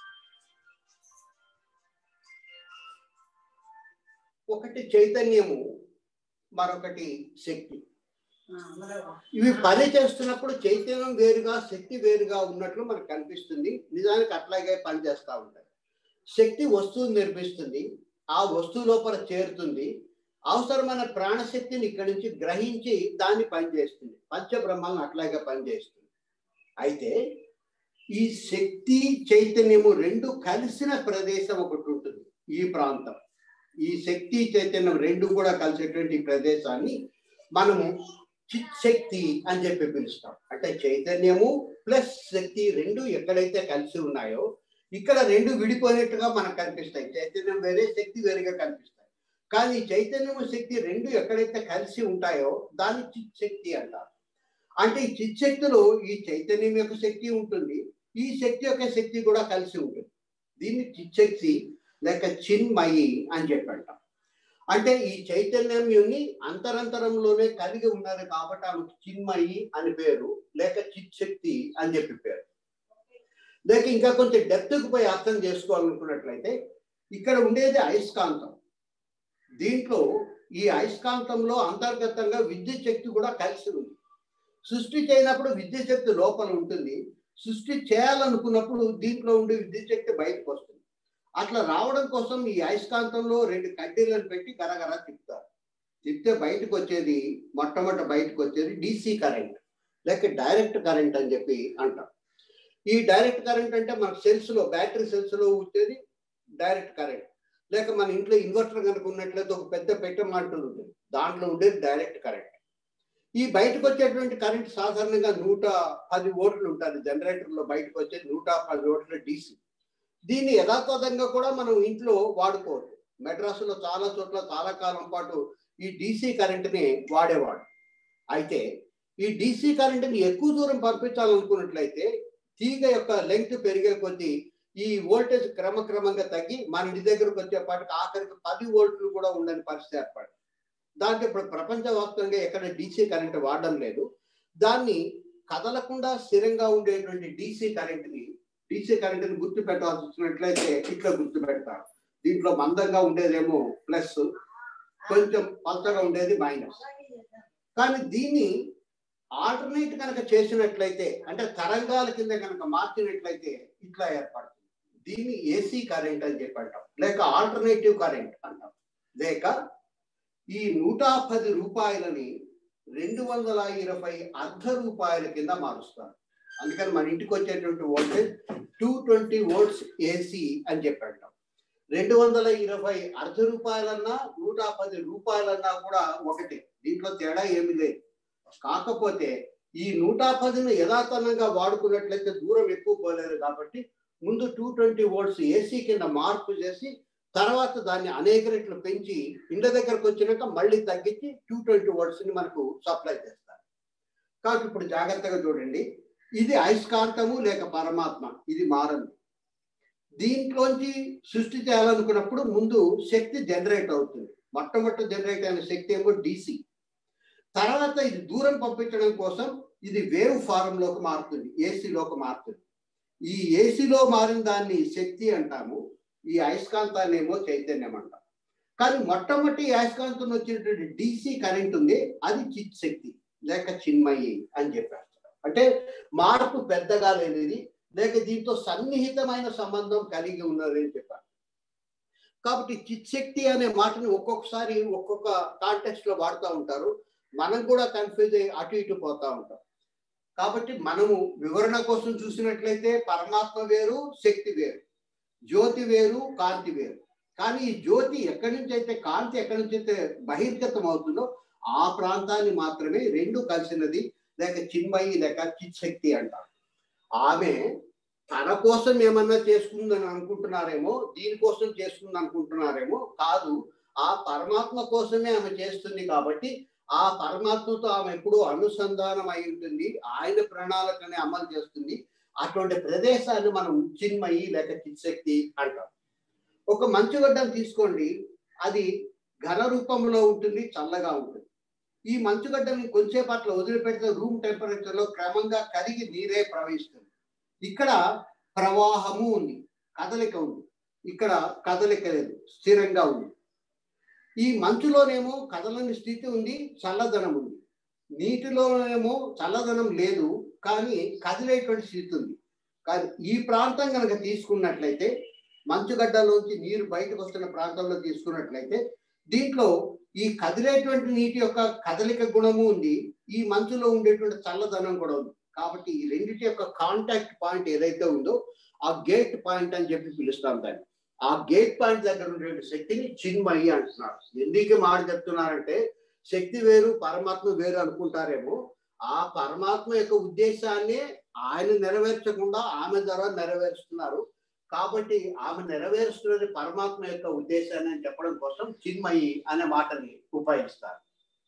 ఒకటి చైతన్యము మరొకటి శక్తి ఇవి పని చేస్తున్నప్పుడు చైతన్యం వేరుగా శక్తి వేరుగా ఉన్నట్లు మనకు కనిపిస్తుంది నిజానికి అట్లాగే పనిచేస్తూ ఉంటాయి శక్తి వస్తువుని నిర్మిస్తుంది ఆ వస్తువు లోపల చేరుతుంది అవసరమైన ప్రాణశక్తిని ఇక్కడి నుంచి గ్రహించి దాన్ని పనిచేస్తుంది పంచబ్రహ్మాలను అట్లాగే పనిచేస్తుంది అయితే ఈ శక్తి చైతన్యము రెండు కలిసిన ప్రదేశం ఒకటి ఉంటుంది ఈ ప్రాంతం ఈ శక్తి చైతన్యం రెండు కూడా కలిసేటువంటి ప్రదేశాన్ని మనము చిత్ శక్తి అని చెప్పి పిలుస్తాం అంటే చైతన్యము ప్లస్ శక్తి రెండు ఎక్కడైతే కలిసి ఉన్నాయో ఇక్కడ రెండు విడిపోయినట్టుగా మనకు కనిపిస్తాయి చైతన్యం వేరే శక్తి వేరుగా కనిపిస్తాయి కానీ చైతన్యము శక్తి రెండు ఎక్కడైతే కలిసి ఉంటాయో దాన్ని చిత్ శక్తి అంటారు అంటే ఈ చిత్ శక్తిలో ఈ చైతన్యం యొక్క శక్తి ఉంటుంది ఈ శక్తి యొక్క శక్తి కూడా కలిసి ఉంటుంది దీన్ని చిత్ శక్తి లేక చిన్మయి అని చెప్పంటాం అంటే ఈ చైతన్యంని అంతరంతరంలోనే కలిగి ఉన్నది కాబట్టి ఆమెకు చిన్మయి అని పేరు లేక చిత్ శక్తి అని చెప్పి పేరు లేక ఇంకా కొంచెం డెప్త్కి పోయి అర్థం చేసుకోవాలనుకున్నట్లయితే ఇక్కడ ఉండేది అయస్కాంతం దీంట్లో ఈ అయస్కాంతంలో అంతర్గతంగా విద్యుత్ శక్తి కూడా కలిసి ఉంది సృష్టి చేయనప్పుడు విద్యుత్ శక్తి లోపల ఉంటుంది సృష్టి చేయాలనుకున్నప్పుడు దీంట్లో ఉండే విద్యుత్ శక్తి బయటకు వస్తుంది అట్లా రావడం కోసం ఈ అయస్కాంతంలో రెండు కడ్డీలను పెట్టి గరగర తిప్పుతారు తిప్పితే బయటకు వచ్చేది మొట్టమొదట బయటకు వచ్చేది డీసీ కరెంట్ లేక డైరెక్ట్ కరెంట్ అని చెప్పి అంటాం ఈ డైరెక్ట్ కరెంట్ అంటే మన సెల్స్ లో బ్యాటరీ సెల్స్ లో వచ్చేది డైరెక్ట్ కరెంట్ లేక మన ఇంట్లో ఇన్వర్టర్ కనుక ఉన్నట్లయితే ఒక పెద్ద పెట్టె మాటలు ఉంటుంది దాంట్లో ఉండేది డైరెక్ట్ కరెంట్ ఈ బయటకు వచ్చేటువంటి కరెంట్ సాధారణంగా నూట పది ఓట్లు ఉంటుంది జనరేటర్ లో బయటకు వచ్చేది నూట పది ఓట్ల డీసీ దీన్ని యథాతథంగా కూడా మనం ఇంట్లో వాడుకోవచ్చు మెడ్రాసులో చాలా చోట్ల చాలా కాలం పాటు ఈ డీసీ కరెంట్ని వాడేవాడు అయితే ఈ డీసీ కరెంట్ని ఎక్కువ దూరం పంపించాలనుకున్నట్లయితే తీగ యొక్క లెంగ్త్ పెరిగే కొద్దీ ఈ వోల్టేజ్ క్రమక్రమంగా తగ్గి మన ఇంటి దగ్గరకు వచ్చేపాటికి ఆఖరికి పది వోల్ట్లు కూడా ఉండని పరిస్థితి ఏర్పడింది దాంట్లో ఇప్పుడు ప్రపంచవ్యాప్తంగా ఎక్కడ డీసీ కరెంట్ వాడడం లేదు దాన్ని కదలకుండా స్థిరంగా ఉండేటువంటి డీసీ కరెంట్ని డీసీ కరెంట్ని గుర్తు పెట్టాల్సి వచ్చినట్లయితే ఇట్లా గుర్తు పెడతారు దీంట్లో మందంగా ఉండేదేమో ప్లస్ కొంచెం పలచగా ఉండేది మైనస్ కానీ దీన్ని ఆల్టర్నేట్ కనుక చేసినట్లయితే అంటే తరంగాల కింద కనుక మార్చినట్లయితే ఇట్లా ఏర్పడుతుంది దీన్ని ఏసీ కరెంట్ అని చెప్పి అంటాం లేక ఆల్టర్నేటివ్ కరెంట్ అంటాం లేక ఈ నూట పది రూపాయలని రెండు వందల ఇరవై అర్ధ రూపాయల కింద మారుస్తారు అందుకని మన ఇంటికి వచ్చేటువంటి voltage two twenty volts AC అని చెప్పి అంటాం రెండు వందల ఇరవై అర్ధ రూపాయలన్నా నూట పది రూపాయలన్నా కూడా ఒకటే దీంట్లో తేడా ఏమి లేదు కాకపోతే ఈ నూట పదిని యథాతథంగా వాడుకున్నట్లయితే దూరం ఎక్కువ పోలేదు కాబట్టి ముందు టూ ట్వంటీ వోల్ట్స్ ఏసీ కింద మార్పు చేసి తర్వాత దాన్ని అనేక రెట్లు పెంచి ఇండ్ల దగ్గరకు వచ్చినాక మళ్ళీ తగ్గించి టూ ట్వంటీ వోల్ట్స్ ని మనకు సప్లై చేస్తారు కాబట్టి ఇప్పుడు జాగ్రత్తగా చూడండి ఇది అయస్కాంతము లేక పరమాత్మ ఇది మారంది దీంట్లోంచి సృష్టి చేయాలనుకున్నప్పుడు ముందు శక్తి జనరేట్ అవుతుంది మొట్టమొదటి జనరేట్ అయిన శక్తి ఏమో డీసీ తర్వాత ఇది దూరం పంపించడం కోసం ఇది వేవ్ ఫారం లోకి మారుతుంది ఏసీలోకి మారుతుంది ఈ ఏసీలో మారిన దాన్ని శక్తి అంటాము ఈ అయస్కాంతాన్ని ఏమో చైతన్యం అంటాం కానీ మొట్టమొదటి అయస్కాంతం వచ్చినటువంటి డీసీ కరెంట్ ఉంది అది చిత్ శక్తి లేక చిన్మయి అని చెప్పారు అంటే మార్పు పెద్దగా లేనిది లేక దీంతో సన్నిహితమైన సంబంధం కలిగి ఉన్నది అని చెప్పారు కాబట్టి చిత్శక్తి అనే మాటని ఒక్కొక్కసారి ఒక్కొక్క కాంటెక్స్ట్ లో వాడుతూ ఉంటారు మనం కూడా కన్ఫ్యూజ్ అయ్యి అటు ఇటు పోతా ఉంటాం కాబట్టి మనము వివరణ కోసం చూసినట్లయితే పరమాత్మ వేరు శక్తి వేరు జ్యోతి వేరు కాంతి వేరు కానీ ఈ జ్యోతి ఎక్కడి నుంచి అయితే కాంతి ఎక్కడి నుంచి అయితే బహిర్గతం అవుతుందో ఆ ప్రాంతాన్ని మాత్రమే రెండు కలిసినది లేక చిన్మయి లేక చిత్శక్తి అంటారు ఆమె తన కోసం ఏమన్నా చేస్తుందని అనుకుంటున్నారేమో దీనికోసం చేస్తుంది అనుకుంటున్నారేమో కాదు ఆ పరమాత్మ కోసమే ఆమె చేస్తుంది కాబట్టి ఆ పరమాత్మతో ఆమె ఎప్పుడూ అనుసంధానం అయి ఉంటుంది ఆయన ప్రణాళికని అమలు చేస్తుంది అటువంటి ప్రదేశాన్ని మనం చిన్మయి లేక చిత్శక్తి అంటాం ఒక మంచుగడ్డను తీసుకోండి అది ఘన రూపంలో ఉంటుంది చల్లగా ఉంటుంది ఈ మంచుగడ్డని కొంచెంసేపు అట్లా వదిలిపెడితే రూమ్ టెంపరేచర్ లో క్రమంగా కరిగి నీరే ప్రవహిస్తుంది ఇక్కడ ప్రవాహము ఉంది కదలిక ఉంది ఇక్కడ కదలిక లేదు స్థిరంగా ఉంది ఈ మంచులోనేమో కదలని స్థితి ఉంది చల్లదనం ఉంది నీటిలోనేమో చల్లదనం లేదు కానీ కదిలేటువంటి స్థితి ఉంది కానీ ఈ ప్రాంతం కనుక తీసుకున్నట్లయితే మంచుగడ్డలోంచి నీరు బయటకు వస్తున్న ప్రాంతంలో తీసుకున్నట్లయితే దీంట్లో ఈ కదిలేటువంటి నీటి యొక్క కదలిక గుణము ఉంది ఈ మంచులో ఉండేటువంటి చల్లదనం కూడా ఉంది కాబట్టి ఈ రెండింటి యొక్క కాంటాక్ట్ పాయింట్ ఏదైతే ఉందో ఆ గేట్ పాయింట్ అని చెప్పి పిలుస్తాం దాన్ని ఆ గేట్ పాయింట్ దగ్గర ఉండేటువంటి శక్తిని చిన్మయి అంటున్నారు ఎందుకు మాట చెప్తున్నారంటే శక్తి వేరు పరమాత్మ వేరు అనుకుంటారేమో ఆ పరమాత్మ యొక్క ఉద్దేశాన్ని ఆయన నెరవేర్చకుండా ఆమె ద్వారా నెరవేరుస్తున్నారు కాబట్టి ఆమె నెరవేరుస్తున్నది పరమాత్మ యొక్క ఉద్దేశాన్ని అని చెప్పడం కోసం చిన్మయి అనే మాటని ఉపయోగిస్తారు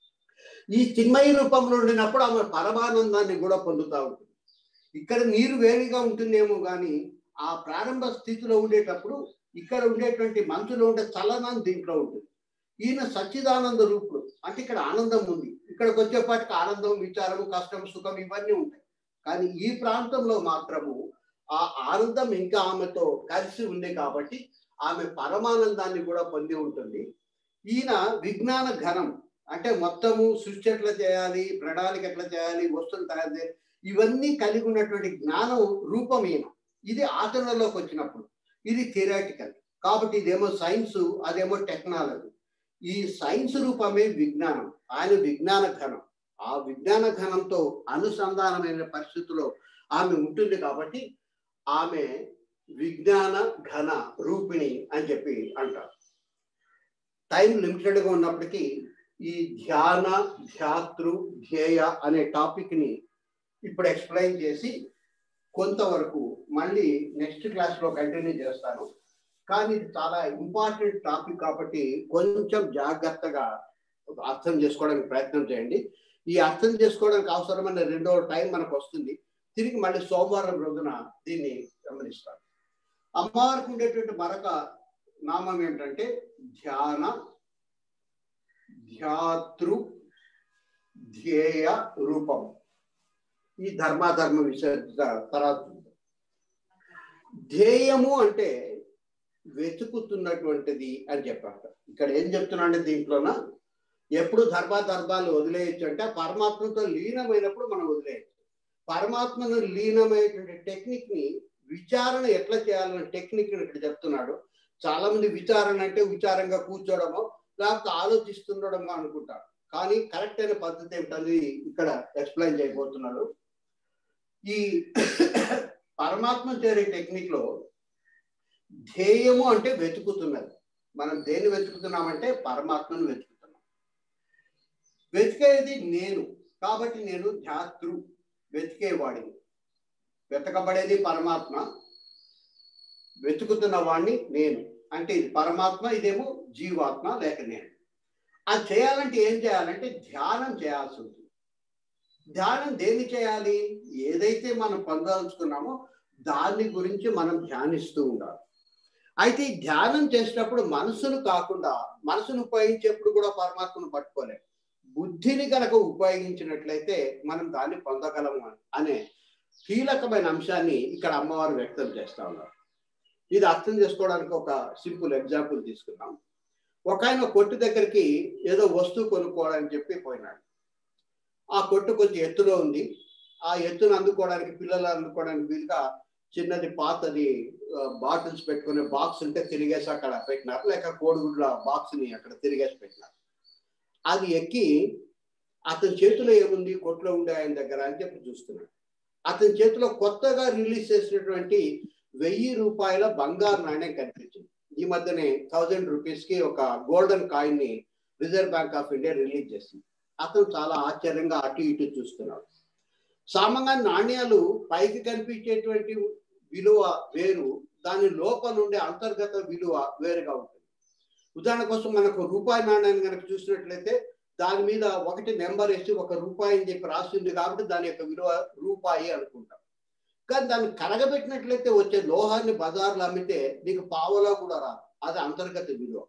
ఈ చిన్మయి రూపంలో ఉండినప్పుడు ఆమె పరమానందాన్ని కూడా పొందుతూ ఉంటుంది ఇక్కడ నీరు వేడిగా ఉంటుందేమో కానీ ఆ ప్రారంభ స్థితిలో ఉండేటప్పుడు ఇక్కడ ఉండేటువంటి మంచులో ఉండే చలనం దీంట్లో ఉంటుంది ఈయన సచ్చిదానంద రూపుడు అంటే ఇక్కడ ఆనందం ఉంది ఇక్కడికి వచ్చేపాటికి ఆనందం విచారం కష్టం సుఖం ఇవన్నీ ఉంటాయి కానీ ఈ ప్రాంతంలో మాత్రము ఆ ఆనందం ఇంకా ఆమెతో కలిసి ఉంది కాబట్టి ఆమె పరమానందాన్ని కూడా పొంది ఉంటుంది ఈయన విజ్ఞాన ఘనం అంటే మొత్తము సృష్టి ఎట్లా చేయాలి ప్రణాళిక ఎట్లా చేయాలి వస్తువులు తయారు చేయాలి ఇవన్నీ కలిగి ఉన్నటువంటి జ్ఞానం రూపం ఈయన ఇది ఆచరణలోకి వచ్చినప్పుడు ఇది థియరాటికల్ కాబట్టి ఇదేమో సైన్స్ అదేమో టెక్నాలజీ ఈ సైన్స్ రూపమే విజ్ఞానం ఆయన విజ్ఞాన ఘనం ఆ విజ్ఞాన ఘనంతో అనుసంధానమైన పరిస్థితిలో ఆమె ఉంటుంది కాబట్టి ఆమె విజ్ఞాన ఘన రూపిణి అని చెప్పి అంటారు టైం లిమిటెడ్గా ఉన్నప్పటికీ ఈ ధ్యాన ధ్యాతృ ధ్యేయ అనే టాపిక్ని ఇప్పుడు ఎక్స్ప్లెయిన్ చేసి కొంతవరకు మళ్ళీ నెక్స్ట్ క్లాస్లో కంటిన్యూ చేస్తాను కానీ ఇది చాలా ఇంపార్టెంట్ టాపిక్ కాబట్టి కొంచెం జాగ్రత్తగా అర్థం చేసుకోవడానికి ప్రయత్నం చేయండి ఈ అర్థం చేసుకోవడానికి అవసరమైన రెండో టైం మనకు వస్తుంది తిరిగి మళ్ళీ సోమవారం రోజున దీన్ని గమనిస్తాను అమ్మవారికి ఉండేటువంటి మరొక నామం ఏమిటంటే ధ్యాన ధ్యాతృ ధ్యేయ రూపం ఈ ధర్మాధర్మ విషయ తర్వాత ధ్యేయము అంటే వెతుకుతున్నటువంటిది అని చెప్పారు ఇక్కడ ఏం చెప్తున్నాంటే దీంట్లోన ఎప్పుడు ధర్మాధర్మాలు వదిలేయచ్చు అంటే పరమాత్మతో లీనమైనప్పుడు మనం వదిలేయచ్చు పరమాత్మను లీనమైనటువంటి టెక్నిక్ ని విచారణ ఎట్లా చేయాలనే టెక్నిక్ ఇక్కడ చెప్తున్నాడు చాలా మంది విచారణ అంటే విచారంగా కూర్చోవడమో లేకపోతే ఆలోచిస్తుండడమో అనుకుంటారు కానీ కరెక్ట్ అయిన పద్ధతి ఏమిటది ఇక్కడ ఎక్స్ప్లెయిన్ చేయబోతున్నాడు ఈ పరమాత్మ చేరే టెక్నిక్ లో ధ్యేయము అంటే వెతుకుతున్నది మనం దేన్ని వెతుకుతున్నామంటే పరమాత్మను వెతుకుతున్నాం వెతికేది నేను కాబట్టి నేను ధ్యాతృ వెతికేవాడిని వెతకబడేది పరమాత్మ వెతుకుతున్న వాడిని నేను అంటే ఇది పరమాత్మ ఇదేమో జీవాత్మ లేక నేను అది చేయాలంటే ఏం చేయాలంటే ధ్యానం చేయాల్సి ఉంటుంది ధ్యానం దేన్ని చేయాలి ఏదైతే మనం పొందదలుచుకున్నామో దాని గురించి మనం ధ్యానిస్తూ ఉండాలి అయితే ఈ ధ్యానం చేసేటప్పుడు మనసును కాకుండా మనసును ఉపయోగించేప్పుడు కూడా పరమాత్మను పట్టుకోలేం బుద్ధిని కనుక ఉపయోగించినట్లయితే మనం దాన్ని పొందగలము అనే కీలకమైన అంశాన్ని ఇక్కడ అమ్మవారు వ్యక్తం చేస్తా ఉన్నారు ఇది అర్థం చేసుకోవడానికి ఒక సింపుల్ ఎగ్జాంపుల్ తీసుకున్నాం ఒక ఆయన కొట్టు దగ్గరికి ఏదో వస్తువు కొనుక్కోవాలని చెప్పి పోయినాడు ఆ కొట్టు కొంచెం ఎత్తులో ఉంది ఆ ఎత్తును అందుకోవడానికి పిల్లలు అందుకోవడానికి వీలుగా చిన్నది పాతది బాటిల్స్ పెట్టుకునే బాక్స్ ఉంటే తిరిగేసి అక్కడ పెట్టినారు లేక కోడిగుడ్ల బాక్స్ ని అక్కడ తిరిగేసి పెట్టినారు అది ఎక్కి అతని చేతిలో ఏముంది కొట్లో ఉండే ఆయన దగ్గర అని చెప్పి చూస్తున్నాడు అతని చేతిలో కొత్తగా రిలీజ్ చేసినటువంటి వెయ్యి రూపాయల బంగారు నాణ్యం కనిపించింది ఈ మధ్యనే థౌజండ్ రూపీస్ కి ఒక గోల్డెన్ కాయిన్ ని Reserve Bank of India release చేసింది అతను చాలా ఆశ్చర్యంగా అటు ఇటు చూస్తున్నాడు సామాన్య నాణ్యాలు పైకి కనిపించేటువంటి విలువ వేరు దాని లోపల ఉండే అంతర్గత విలువ వేరుగా ఉంటుంది ఉదాహరణ కోసం మనకు రూపాయి నాణ్యాన్ని కనుక చూసినట్లయితే దాని మీద ఒకటి నెంబర్ వేసి ఒక రూపాయి అని చెప్పి రాసింది కాబట్టి దాని యొక్క విలువ రూపాయి అనుకుంటాం కానీ దాన్ని కరగబెట్టినట్లయితే వచ్చే లోహాన్ని బజార్లో అమ్మితే నీకు పావలా కూడా రాదు అది అంతర్గత విలువ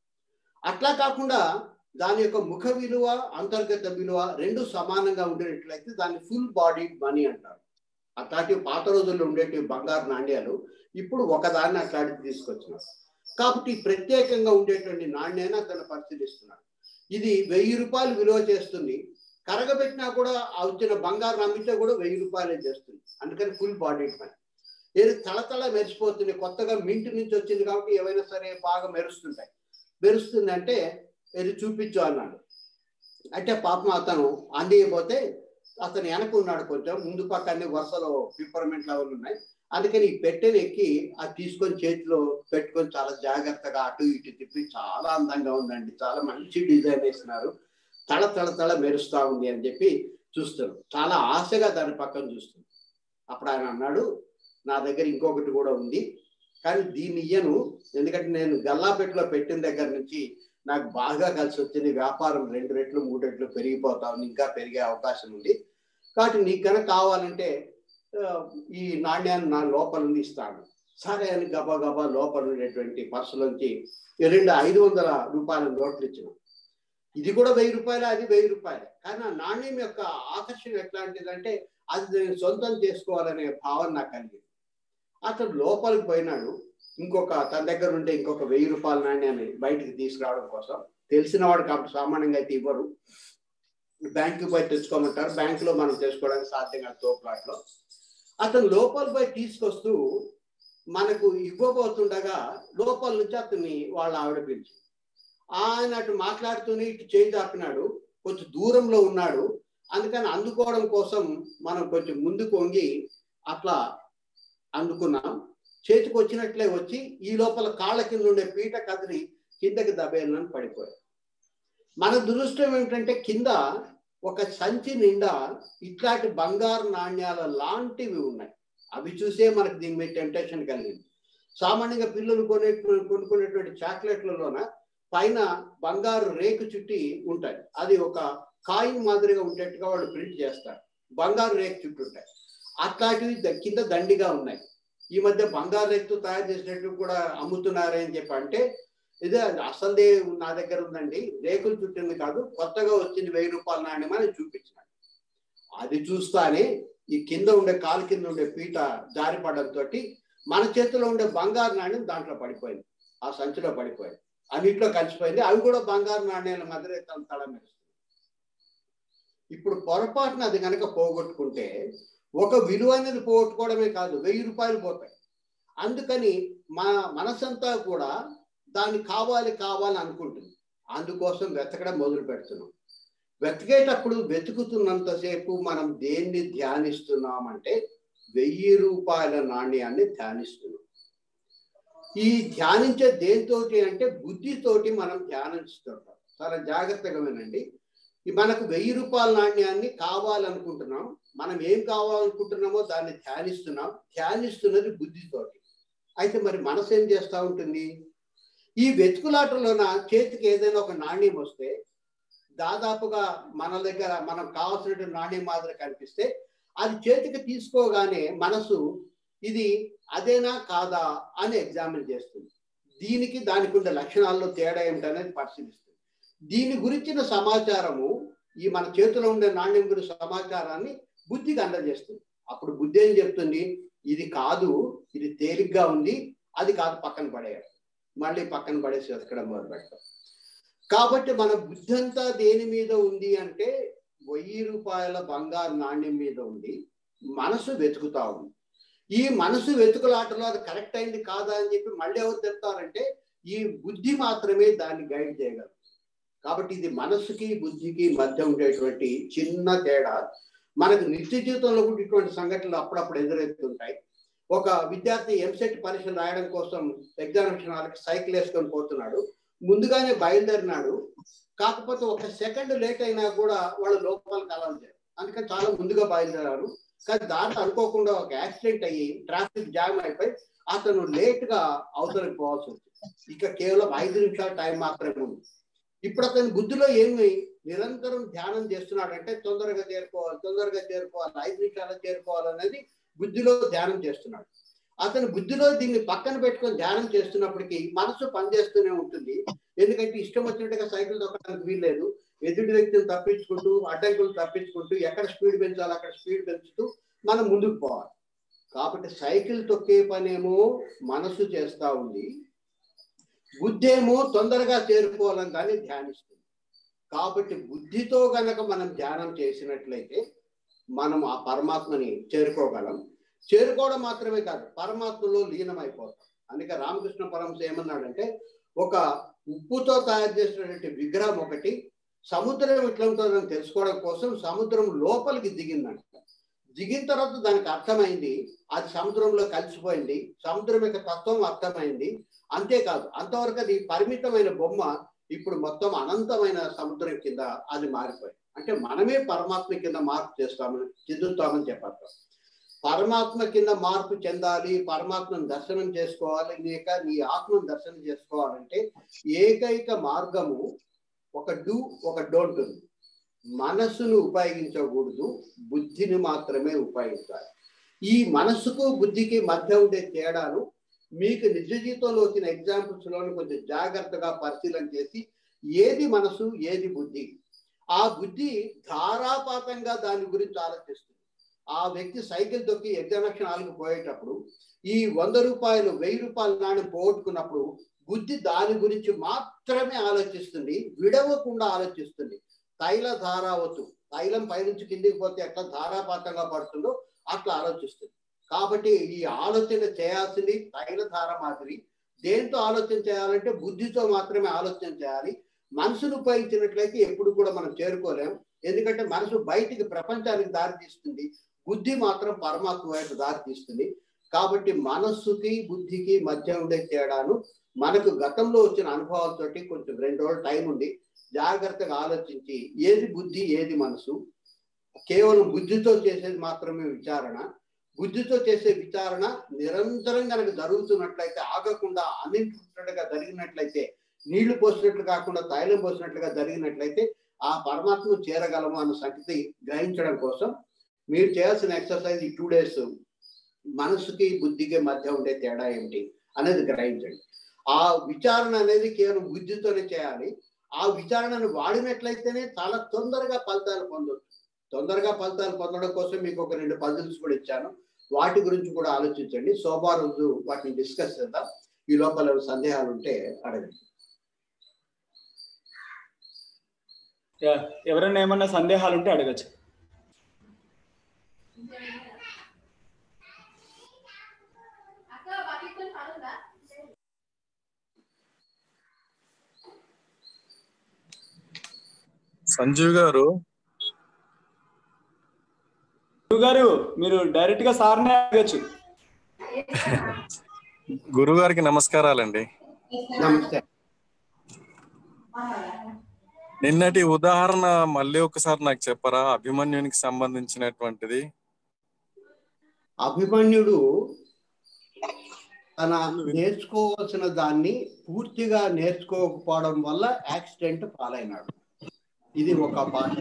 అట్లా కాకుండా దాని యొక్క ముఖ విలువ అంతర్గత విలువ రెండు సమానంగా ఉండేటట్లయితే దాన్ని ఫుల్ బాడీ మనీ అంటారు అట్లాంటి పాత రోజుల్లో ఉండేటివి బంగారు నాణ్యాలు ఇప్పుడు ఒకదాన్ని అట్లాంటిది తీసుకొచ్చినారు కాబట్టి ప్రత్యేకంగా ఉండేటువంటి నాణ్యాన్ని అతను పరిశీలిస్తున్నాడు ఇది వెయ్యి రూపాయలు విలువ చేస్తుంది కరగబెట్టినా కూడా వచ్చిన బంగారు అమ్మితే కూడా వెయ్యి రూపాయలే చేస్తుంది అందుకని ఫుల్ బాడీ మనీ ఏది తలతల మెరిసిపోతుంది కొత్తగా మింటి నుంచి వచ్చింది కాబట్టి ఏవైనా సరే బాగా మెరుస్తుంటాయి మెరుస్తుంది అంటే ఇది చూపించు అన్నాడు అంటే పాపం అతను అందియపోతే అతను వెనక ఉన్నాడు కొంచెం ముందు పక్క అన్ని వరుసలో పిప్పర్మెంట్ లెవెల్ ఉన్నాయి అందుకని ఈ పెట్టెని ఎక్కి అది తీసుకొని చేతిలో పెట్టుకొని చాలా జాగ్రత్తగా అటు ఇటు తిప్పి చాలా అందంగా ఉందండి చాలా మంచి డిజైన్ వేసినారు తల తల తల మెరుస్తా ఉంది అని చెప్పి చూస్తున్నాడు చాలా ఆశగా దాని పక్కన చూస్తుంది అప్పుడు ఆయన అన్నాడు నా దగ్గర ఇంకొకటి కూడా ఉంది కానీ దీన్ని ఇయ్యను ఎందుకంటే నేను గల్లాపెట్టులో పెట్టిన దగ్గర నుంచి నాకు బాగా కలిసి వచ్చింది వ్యాపారం రెండు రెట్లు మూడు రెట్లు పెరిగిపోతా ఉంది ఇంకా పెరిగే అవకాశం ఉంది కాబట్టి నీకు కనుక కావాలంటే ఈ నాణ్యాన్ని నా లోపల నుండి ఇస్తాను సరే అని గబా గబా లోపల ఉండేటువంటి పర్సులోంచి రెండు ఐదు వందల రూపాయల నోట్లు ఇచ్చిన ఇది కూడా వెయ్యి రూపాయలు అది వెయ్యి రూపాయలు కానీ ఆ నాణ్యం యొక్క ఆకర్షణ ఎట్లాంటిదంటే అది నేను సొంతం చేసుకోవాలనే భావన నాకు కలిగింది అతను లోపలికి పోయినాడు ఇంకొక తన దగ్గర ఉండే ఇంకొక వెయ్యి రూపాయల నాణ్యాన్ని బయటికి తీసుకురావడం కోసం తెలిసిన వాడు కాబట్టి సామాన్యంగా అయితే ఇవ్వరు బ్యాంకు పోయి తెచ్చుకోమంటారు బ్యాంకులో మనం తెచ్చుకోవడానికి సాధ్యం కాదు తోపులాట్లో అతను లోపల పోయి తీసుకొస్తూ మనకు ఇవ్వబోతుండగా లోపల నుంచి అతన్ని వాళ్ళ ఆవిడ పిలిచి ఆయన అటు మాట్లాడుతూనే ఇటు చేయి దాపినాడు కొంచెం దూరంలో ఉన్నాడు అందుకని అందుకోవడం కోసం మనం కొంచెం ముందుకు వంగి అట్లా అందుకున్నాం చేతికి వచ్చినట్లే వచ్చి ఈ లోపల కాళ్ళ కింద ఉండే పీట కదిలి కిందకి దబేలని పడిపోయాయి మన దురదృష్టం ఏమిటంటే కింద ఒక సంచి నిండా ఇట్లాంటి బంగారు నాణ్యాల లాంటివి ఉన్నాయి అవి చూసే మనకు దీని మీద టెంప్టేషన్ కలిగింది సామాన్యంగా పిల్లలు కొనే కొనుక్కునేటువంటి చాక్లెట్లలోన పైన బంగారు రేకు చుట్టి ఉంటాయి అది ఒక కాయిన్ మాదిరిగా ఉండేట్టుగా వాళ్ళు ప్రింట్ చేస్తారు బంగారు రేకు చుట్టూ ఉంటాయి అట్లాంటివి ద- కింద దండిగా ఉన్నాయి ఈ మధ్య బంగారు రేకుతో తయారు చేసినట్టు కూడా అమ్ముతున్నారే అని చెప్పి అంటే ఇదే అసలుదే నా దగ్గర ఉందండి రేకులు చుట్టింది కాదు కొత్తగా వచ్చింది వెయ్యి రూపాయల నాణ్యం అని చూపించినాడు అది చూస్తానే ఈ కింద ఉండే కాలు కింద ఉండే పీట జారిపడంతో మన చేతిలో ఉండే బంగారు నాణ్యం దాంట్లో పడిపోయింది ఆ సంచిలో పడిపోయింది అన్నిట్లో కలిసిపోయింది అవి కూడా బంగారు నాణ్యాల మధ్య తన తల మెరుస్తుంది ఇప్పుడు పొరపాటున అది కనుక పోగొట్టుకుంటే ఒక విలువైనది పోగొట్టుకోవడమే కాదు వెయ్యి రూపాయలు పోతాయి అందుకని మన మనసంతా కూడా దాన్ని కావాలి కావాలి అనుకుంటుంది అందుకోసం వెతకడం మొదలు పెడుతున్నాం వెతికేటప్పుడు వెతుకుతున్నంతసేపు మనం దేన్ని ధ్యానిస్తున్నామంటే వెయ్యి రూపాయల నాణ్యాన్ని ధ్యానిస్తున్నాం ఈ ధ్యానించే దేనితోటి అంటే బుద్ధితోటి మనం ధ్యానిస్తుంటాం చాలా జాగ్రత్తగా వినండి ఈ మనకు వెయ్యి రూపాయల నాణ్యాన్ని కావాలనుకుంటున్నాం మనం ఏం కావాలనుకుంటున్నామో దాన్ని ధ్యానిస్తున్నాం ధ్యానిస్తున్నది బుద్ధితోటి అయితే మరి మనసు ఏం చేస్తూ ఉంటుంది ఈ వెతుకులాటలోన చేతికి ఏదైనా ఒక నాణ్యం వస్తే దాదాపుగా మన దగ్గర మనం కావాల్సిన నాణ్యం మాదిరి కనిపిస్తే అది చేతికి తీసుకోగానే మనసు ఇది అదేనా కాదా అని ఎగ్జామిన్ చేస్తుంది దీనికి దానికి ఉండే లక్షణాల్లో తేడా ఏమిటనేది పరిశీలిస్తుంది దీని గురించిన సమాచారము ఈ మన చేతిలో ఉండే నాణ్యం గురించి సమాచారాన్ని బుద్ధికి అందజేస్తుంది అప్పుడు బుద్ధి ఏం చెప్తుంది ఇది కాదు ఇది తేలిగ్గా ఉంది అది కాదు పక్కన పడేయాలి మళ్ళీ పక్కన పడేసి వెతకడం మొదలు పెడతాం కాబట్టి మన బుద్ధి అంతా దేని మీద ఉంది అంటే వెయ్యి రూపాయల బంగారు నాణ్యం మీద ఉంది మనసు వెతుకుతా ఉంది ఈ మనసు వెతుకులాటలో అది కరెక్ట్ అయింది కాదా అని చెప్పి మళ్ళీ ఎవరు చెప్తారంటే ఈ బుద్ధి మాత్రమే దాన్ని గైడ్ చేయగలరు కాబట్టి ఇది మనసుకి బుద్ధికి మధ్య ఉండేటువంటి చిన్న తేడా మనకు నిత్య జీవితంలో కూడా ఇటువంటి సంఘటనలు అప్పుడప్పుడు ఎదురవుతుంటాయి ఒక విద్యార్థి ఎంసెట్ పరీక్షలు రాయడం కోసం ఎగ్జామినేషన్ వాళ్ళకి సైకిల్ వేసుకొని పోతున్నాడు ముందుగానే బయలుదేరినాడు కాకపోతే ఒక సెకండ్ లేట్ అయినా కూడా వాళ్ళు లోపలికి అలవాటు అందుకని చాలా ముందుగా బయలుదేరారు కానీ దాంట్లో అనుకోకుండా ఒక యాక్సిడెంట్ అయ్యి ట్రాఫిక్ జామ్ అయిపోయి అతను లేట్ గా అవతలకి పోవాల్సి వచ్చింది ఇక కేవలం ఐదు నిమిషాల టైం మాత్రమే ఉంది ఇప్పుడు అతని బుద్ధిలో ఏమి నిరంతరం ధ్యానం చేస్తున్నాడంటే తొందరగా చేరుకోవాలి తొందరగా చేరుకోవాలి ఐదు నిమిషాలు చేరుకోవాలనేది బుద్ధిలో ధ్యానం చేస్తున్నాడు అతని బుద్ధిలో దీన్ని పక్కన పెట్టుకొని ధ్యానం చేస్తున్నప్పటికీ మనసు పనిచేస్తూనే ఉంటుంది ఎందుకంటే ఇష్టం వచ్చినట్టుగా సైకిల్ తొక్కడానికి వీల్లేదు ఎదుటి వ్యక్తిని తప్పించుకుంటూ అడ్డంకులు తప్పించుకుంటూ ఎక్కడ స్పీడ్ పెంచాలో అక్కడ స్పీడ్ పెంచుతూ మనం ముందుకు పోవాలి కాబట్టి సైకిల్ తొక్కే పనేమో మనసు చేస్తా ఉంది బుద్ధి ఏమో తొందరగా చేరుకోవాలని దాన్ని ధ్యానిస్తుంది కాబట్టి బుద్ధితో గనక మనం ధ్యానం చేసినట్లయితే మనం ఆ పరమాత్మని చేరుకోగలం చేరుకోవడం మాత్రమే కాదు పరమాత్మలో లీనమైపోతాం అందుకే రామకృష్ణ పరమశ ఏమన్నాడంటే ఒక ఉప్పుతో తయారు చేసినటువంటి విగ్రహం ఒకటి సముద్రం ఎట్లా ఉంటుందని తెలుసుకోవడం కోసం సముద్రం లోపలికి దిగిందంట దిగిన తర్వాత దానికి అర్థమైంది అది సముద్రంలో కలిసిపోయింది సముద్రం యొక్క తత్వం అర్థమైంది అంతేకాదు అంతవరకు అది పరిమితమైన బొమ్మ ఇప్పుడు మొత్తం అనంతమైన సముద్రం కింద అది మారిపోయింది అంటే మనమే పరమాత్మ కింద మార్పు చేస్తామని చెందుతామని చెప్పారు పరమాత్మ కింద మార్పు చెందాలి పరమాత్మను దర్శనం చేసుకోవాలి లేక నీ ఆత్మను దర్శనం చేసుకోవాలంటే ఏకైక మార్గము ఒక డూ ఒక డోంట్ ఉంది మనస్సును ఉపయోగించకూడదు బుద్ధిని మాత్రమే ఉపయోగించాలి ఈ మనస్సుకు బుద్ధికి మధ్య ఉండే తేడాను మీకు నిజ జీవితంలో వచ్చిన ఎగ్జాంపుల్స్ లోని కొంచెం జాగ్రత్తగా పరిశీలన చేసి ఏది మనసు ఏది బుద్ధి ఆ బుద్ధి ధారాపాతంగా దాని గురించి ఆలోచిస్తుంది ఆ వ్యక్తి సైకిల్ తొక్కి ఎగ్జామినేషన్ హాల్కి పోయేటప్పుడు ఈ వంద రూపాయలు వెయ్యి రూపాయల నాణ్యం పోగొట్టుకున్నప్పుడు బుద్ధి దాని గురించి మాత్రమే ఆలోచిస్తుంది విడవకుండా ఆలోచిస్తుంది తైల ధారావతు తైలం పైనుంచి కిందికి పోతే ఎట్లా ధారాపాతంగా పడుతుందో అట్లా ఆలోచిస్తుంది కాబట్టి ఈ ఆలోచన చేయాల్సింది తైల ధార మాదిరి దేంతో ఆలోచన చేయాలంటే బుద్ధితో మాత్రమే ఆలోచన చేయాలి మనసును ఉపయోగించినట్లయితే ఎప్పుడు కూడా మనం చేరుకోలేం ఎందుకంటే మనసు బయటికి ప్రపంచానికి దారి తీస్తుంది బుద్ధి మాత్రం పరమాత్మ వైపు దారి తీస్తుంది కాబట్టి మనస్సుకి బుద్ధికి మధ్య ఉండే తేడాను మనకు గతంలో వచ్చిన అనుభవాలతోటి కొంచెం రెండు రోజులు టైం ఉంది జాగ్రత్తగా ఆలోచించి ఏది బుద్ధి ఏది మనసు కేవలం బుద్ధితో చేసేది మాత్రమే విచారణ బుద్ధితో చేసే విచారణ నిరంతరం కనుక జరుగుతున్నట్లయితే ఆగకుండా అన్నింటిగా జరిగినట్లయితే నీళ్లు పోసినట్లు కాకుండా తైలం పోసినట్లుగా జరిగినట్లయితే ఆ పరమాత్మను చేరగలము అన్న సంగతి గ్రహించడం కోసం మీరు చేయాల్సిన ఎక్సర్సైజ్ ఈ టూ డేస్ మనసుకి బుద్ధికి మధ్య ఉండే తేడా ఏమిటి అనేది గ్రహించండి ఆ విచారణ అనేది కేవలం బుద్ధితోనే చేయాలి ఆ విచారణను వాడినట్లయితేనే చాలా తొందరగా ఫలితాలు పొందొచ్చు తొందరగా ఫలితాలు పొందడం కోసం మీకు ఒక రెండు పజిల్స్ కూడా ఇచ్చాను వాటి గురించి కూడా ఆలోచించండి సోమవారం రోజు వాటిని డిస్కస్ చేద్దాం ఈ లోపల సందేహాలు ఉంటే అడగండి ఎవరైనా ఏమన్నా సందేహాలు ఉంటే అడగచ్చు సంజీవ్ గారు గారు మీరు డైరెక్ట్ గా సార్నే అడగచ్చు గురువు గారికి నమస్కారాలండి నమస్తే నిన్నటి ఉదాహరణ మళ్ళీ ఒకసారి నాకు చెప్పరా అభిమన్యునికి సంబంధించినటువంటిది అభిమన్యుడు తన నేర్చుకోవాల్సిన దాన్ని పూర్తిగా నేర్చుకోకపోవడం వల్ల యాక్సిడెంట్ పాలైనాడు ఇది ఒక పాట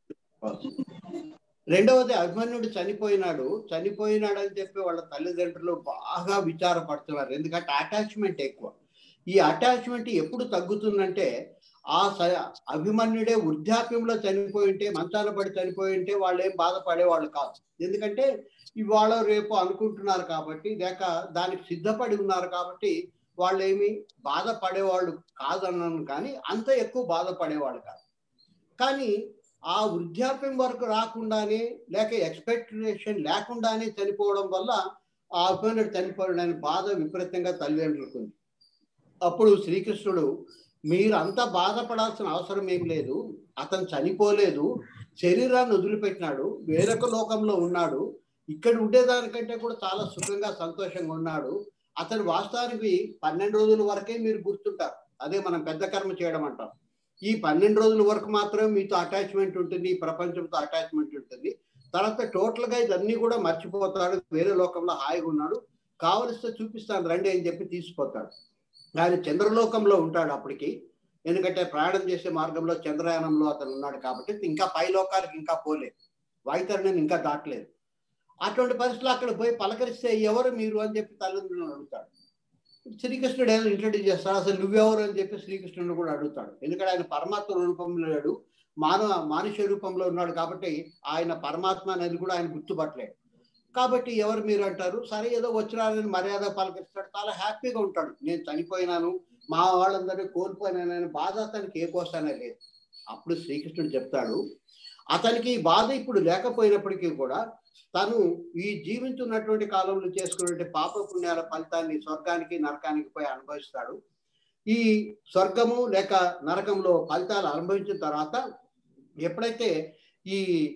రెండవది అభిమన్యుడు చనిపోయినాడు చనిపోయినాడు అని చెప్పి వాళ్ళ తల్లిదండ్రులు బాగా విచారపడుతున్నారు ఎందుకంటే అటాచ్మెంట్ ఎక్కువ ఈ అటాచ్మెంట్ ఎప్పుడు తగ్గుతుందంటే ఆ అభిమన్యుడే వృద్ధాప్యంలో చనిపోయి ఉంటే మంచాన పడి చనిపోయి ఉంటే వాళ్ళు ఏం బాధపడేవాళ్ళు కాదు ఎందుకంటే ఇవాళ రేపు అనుకుంటున్నారు కాబట్టి లేక దానికి సిద్ధపడి ఉన్నారు కాబట్టి వాళ్ళు ఏమి బాధపడేవాళ్ళు కాదన్నాను కానీ అంత ఎక్కువ బాధపడేవాళ్ళు కాదు కానీ ఆ వృద్ధాప్యం వరకు రాకుండానే లేక ఎక్స్పెక్టేషన్ లేకుండానే చనిపోవడం వల్ల ఆ అభిమన్యుడు చనిపోవడానికి బాధ విపరీతంగా తల్లిదండ్రులకు ఉంది అప్పుడు శ్రీకృష్ణుడు మీరు అంత బాధపడాల్సిన అవసరం ఏం లేదు అతను చనిపోలేదు శరీరాన్ని వదిలిపెట్టినాడు వేరొక లోకంలో ఉన్నాడు ఇక్కడ ఉండేదానికంటే కూడా చాలా సుఖంగా సంతోషంగా ఉన్నాడు అతను వాస్తవానికి పన్నెండు రోజుల వరకే మీరు గుర్తుంటారు అదే మనం పెద్ద కర్మ చేయడం అంటాం ఈ పన్నెండు రోజుల వరకు మాత్రమే మీతో అటాచ్మెంట్ ఉంటుంది ఈ ప్రపంచంతో అటాచ్మెంట్ ఉంటుంది తర్వాత టోటల్ గా ఇదన్నీ కూడా మర్చిపోతాడు వేరే లోకంలో హాయిగా ఉన్నాడు కావలిస్తే చూపిస్తాను రండి అని చెప్పి తీసుకుపోతాడు ఆయన చంద్రలోకంలో ఉంటాడు అప్పటికి ఎందుకంటే ప్రయాణం చేసే మార్గంలో చంద్రయానంలో అతను ఉన్నాడు కాబట్టి ఇంకా పై లోకాలకు ఇంకా పోలేదు వైతరణిని ఇంకా దాటలేదు అటువంటి పరిస్థితులు అక్కడ పోయి పలకరిస్తే ఎవరు మీరు అని చెప్పి తల్లిదండ్రులను అడుగుతాడు శ్రీకృష్ణుడు ఏదో ఇంట్రడ్యూస్ చేస్తాడు అసలు నువ్వెవరు అని చెప్పి శ్రీకృష్ణుడు కూడా అడుగుతాడు ఎందుకంటే ఆయన పరమాత్మ రూపంలో లేడు మానవ మానుష్య రూపంలో ఉన్నాడు కాబట్టి ఆయన పరమాత్మ అనేది కూడా ఆయన గుర్తుపట్టలేడు కాబట్టి ఎవరు మీరు అంటారు సరే ఏదో వచ్చినారని మర్యాద పలకరిస్తాడు చాలా హ్యాపీగా ఉంటాడు నేను చనిపోయినాను మా వాళ్ళందరినీ కోల్పోయినానని బాధ అతనికి ఏ కోసానే లేదు అప్పుడు శ్రీకృష్ణుడు చెప్తాడు అతనికి బాధ ఇప్పుడు లేకపోయినప్పటికీ కూడా తను ఈ జీవించున్నటువంటి కాలంలో చేసుకునే పాప పుణ్యాల ఫలితాన్ని స్వర్గానికి నరకానికి పోయి అనుభవిస్తాడు ఈ స్వర్గము లేక నరకంలో ఫలితాలు అనుభవించిన తర్వాత ఎప్పుడైతే ఈ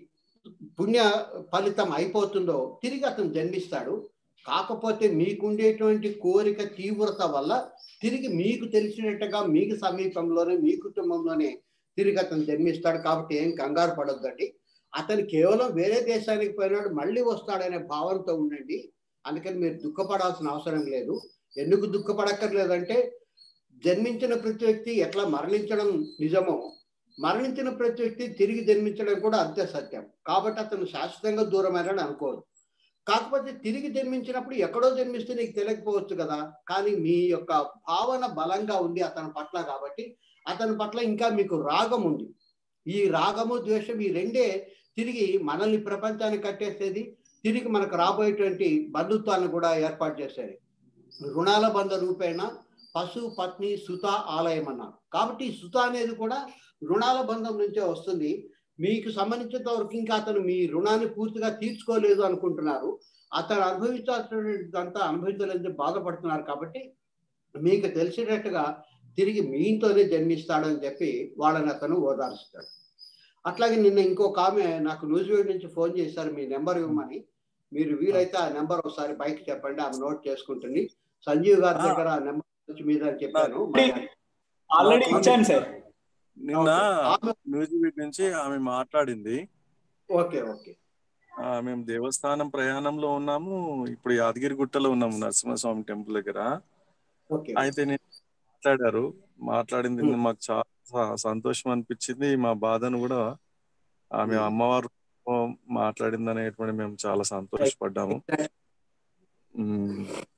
పుణ్య ఫలితం అయిపోతుందో తిరిగి అతను జన్మిస్తాడు కాకపోతే మీకుండేటువంటి కోరిక తీవ్రత వల్ల తిరిగి మీకు తెలిసినట్టుగా మీకు సమీపంలోనే మీ కుటుంబంలోనే తిరిగి అతను జన్మిస్తాడు కాబట్టి ఏం కంగారు పడొద్దండి అతను కేవలం వేరే దేశానికి పోయినాడు మళ్ళీ వస్తాడనే భావంతో ఉండండి అందుకని మీరు దుఃఖపడాల్సిన అవసరం లేదు ఎందుకు దుఃఖపడక్కర్లేదంటే జన్మించిన ప్రతి వ్యక్తి ఎట్లా మరణించడం నిజమో మరణించిన ప్రతి వ్యక్తి తిరిగి జన్మించడం కూడా అంతే సత్యం కాబట్టి అతను శాశ్వతంగా దూరమైనని అనుకోదు కాకపోతే తిరిగి జన్మించినప్పుడు ఎక్కడో జన్మిస్తే నీకు తెలియకపోవచ్చు కదా కానీ మీ యొక్క భావన బలంగా ఉంది అతని పట్ల కాబట్టి అతని పట్ల ఇంకా మీకు రాగం ఉంది ఈ రాగము ద్వేషం ఈ రెండే తిరిగి మనల్ని ప్రపంచానికి కట్టేసేది తిరిగి మనకు రాబోయేటువంటి బంధుత్వాలను కూడా ఏర్పాటు చేసేది రుణాల బంధ రూపేణ పశు పత్ని సుత ఆలయం అన్నారు కాబట్టి ఈ సుత అనేది కూడా రుణాల బంధం నుంచే వస్తుంది మీకు సంబంధించినంత వరకు ఇంకా అతను మీ రుణాన్ని పూర్తిగా తీర్చుకోలేదు అనుకుంటున్నారు అతను అనుభవించాల్సినదంతా అనుభవించలేదని బాధపడుతున్నారు కాబట్టి మీకు తెలిసేటట్టుగా తిరిగి మీ ఇంట్లోనే జన్మిస్తాడని చెప్పి వాళ్ళని అతను ఓదారుస్తాడు అట్లాగే నిన్న ఇంకొక ఆమె నాకు న్యూజిలాండ్ నుంచి ఫోన్ చేశారు మీ నెంబర్ ఇవ్వమని మీరు వీలైతే ఆ నెంబర్ ఒకసారి బయట చెప్పండి ఆమె నోట్ చేసుకుంటుంది సంజీవ్ గారి ఆ. దగ్గర ఆ నెంబర్ వచ్చి మీద అని చెప్పాను ఆల్రెడీ ఇచ్చాను సార్ నిన్న ఆమె న్యూజిలాండ్ నుంచి ఆమె మాట్లాడింది ఓకే ఓకే ఆ, మేము దేవస్థానం ప్రయాణంలో ఉన్నాము ఇప్పుడు యాదగిరి గుట్టలో ఉన్నాము నరసింహస్వామి టెంపుల్ దగ్గర ఓకే అయితే నేను మాట్లాడారు మాట్లాడింది Hmm. మాకు చాలా స- సంతోషం అనిపించింది మా బాధను కూడా ఆమె Hmm. అమ్మవారు మాట్లాడింది అనేటువంటి మేము చాలా సంతోషపడ్డాము ఉమ్.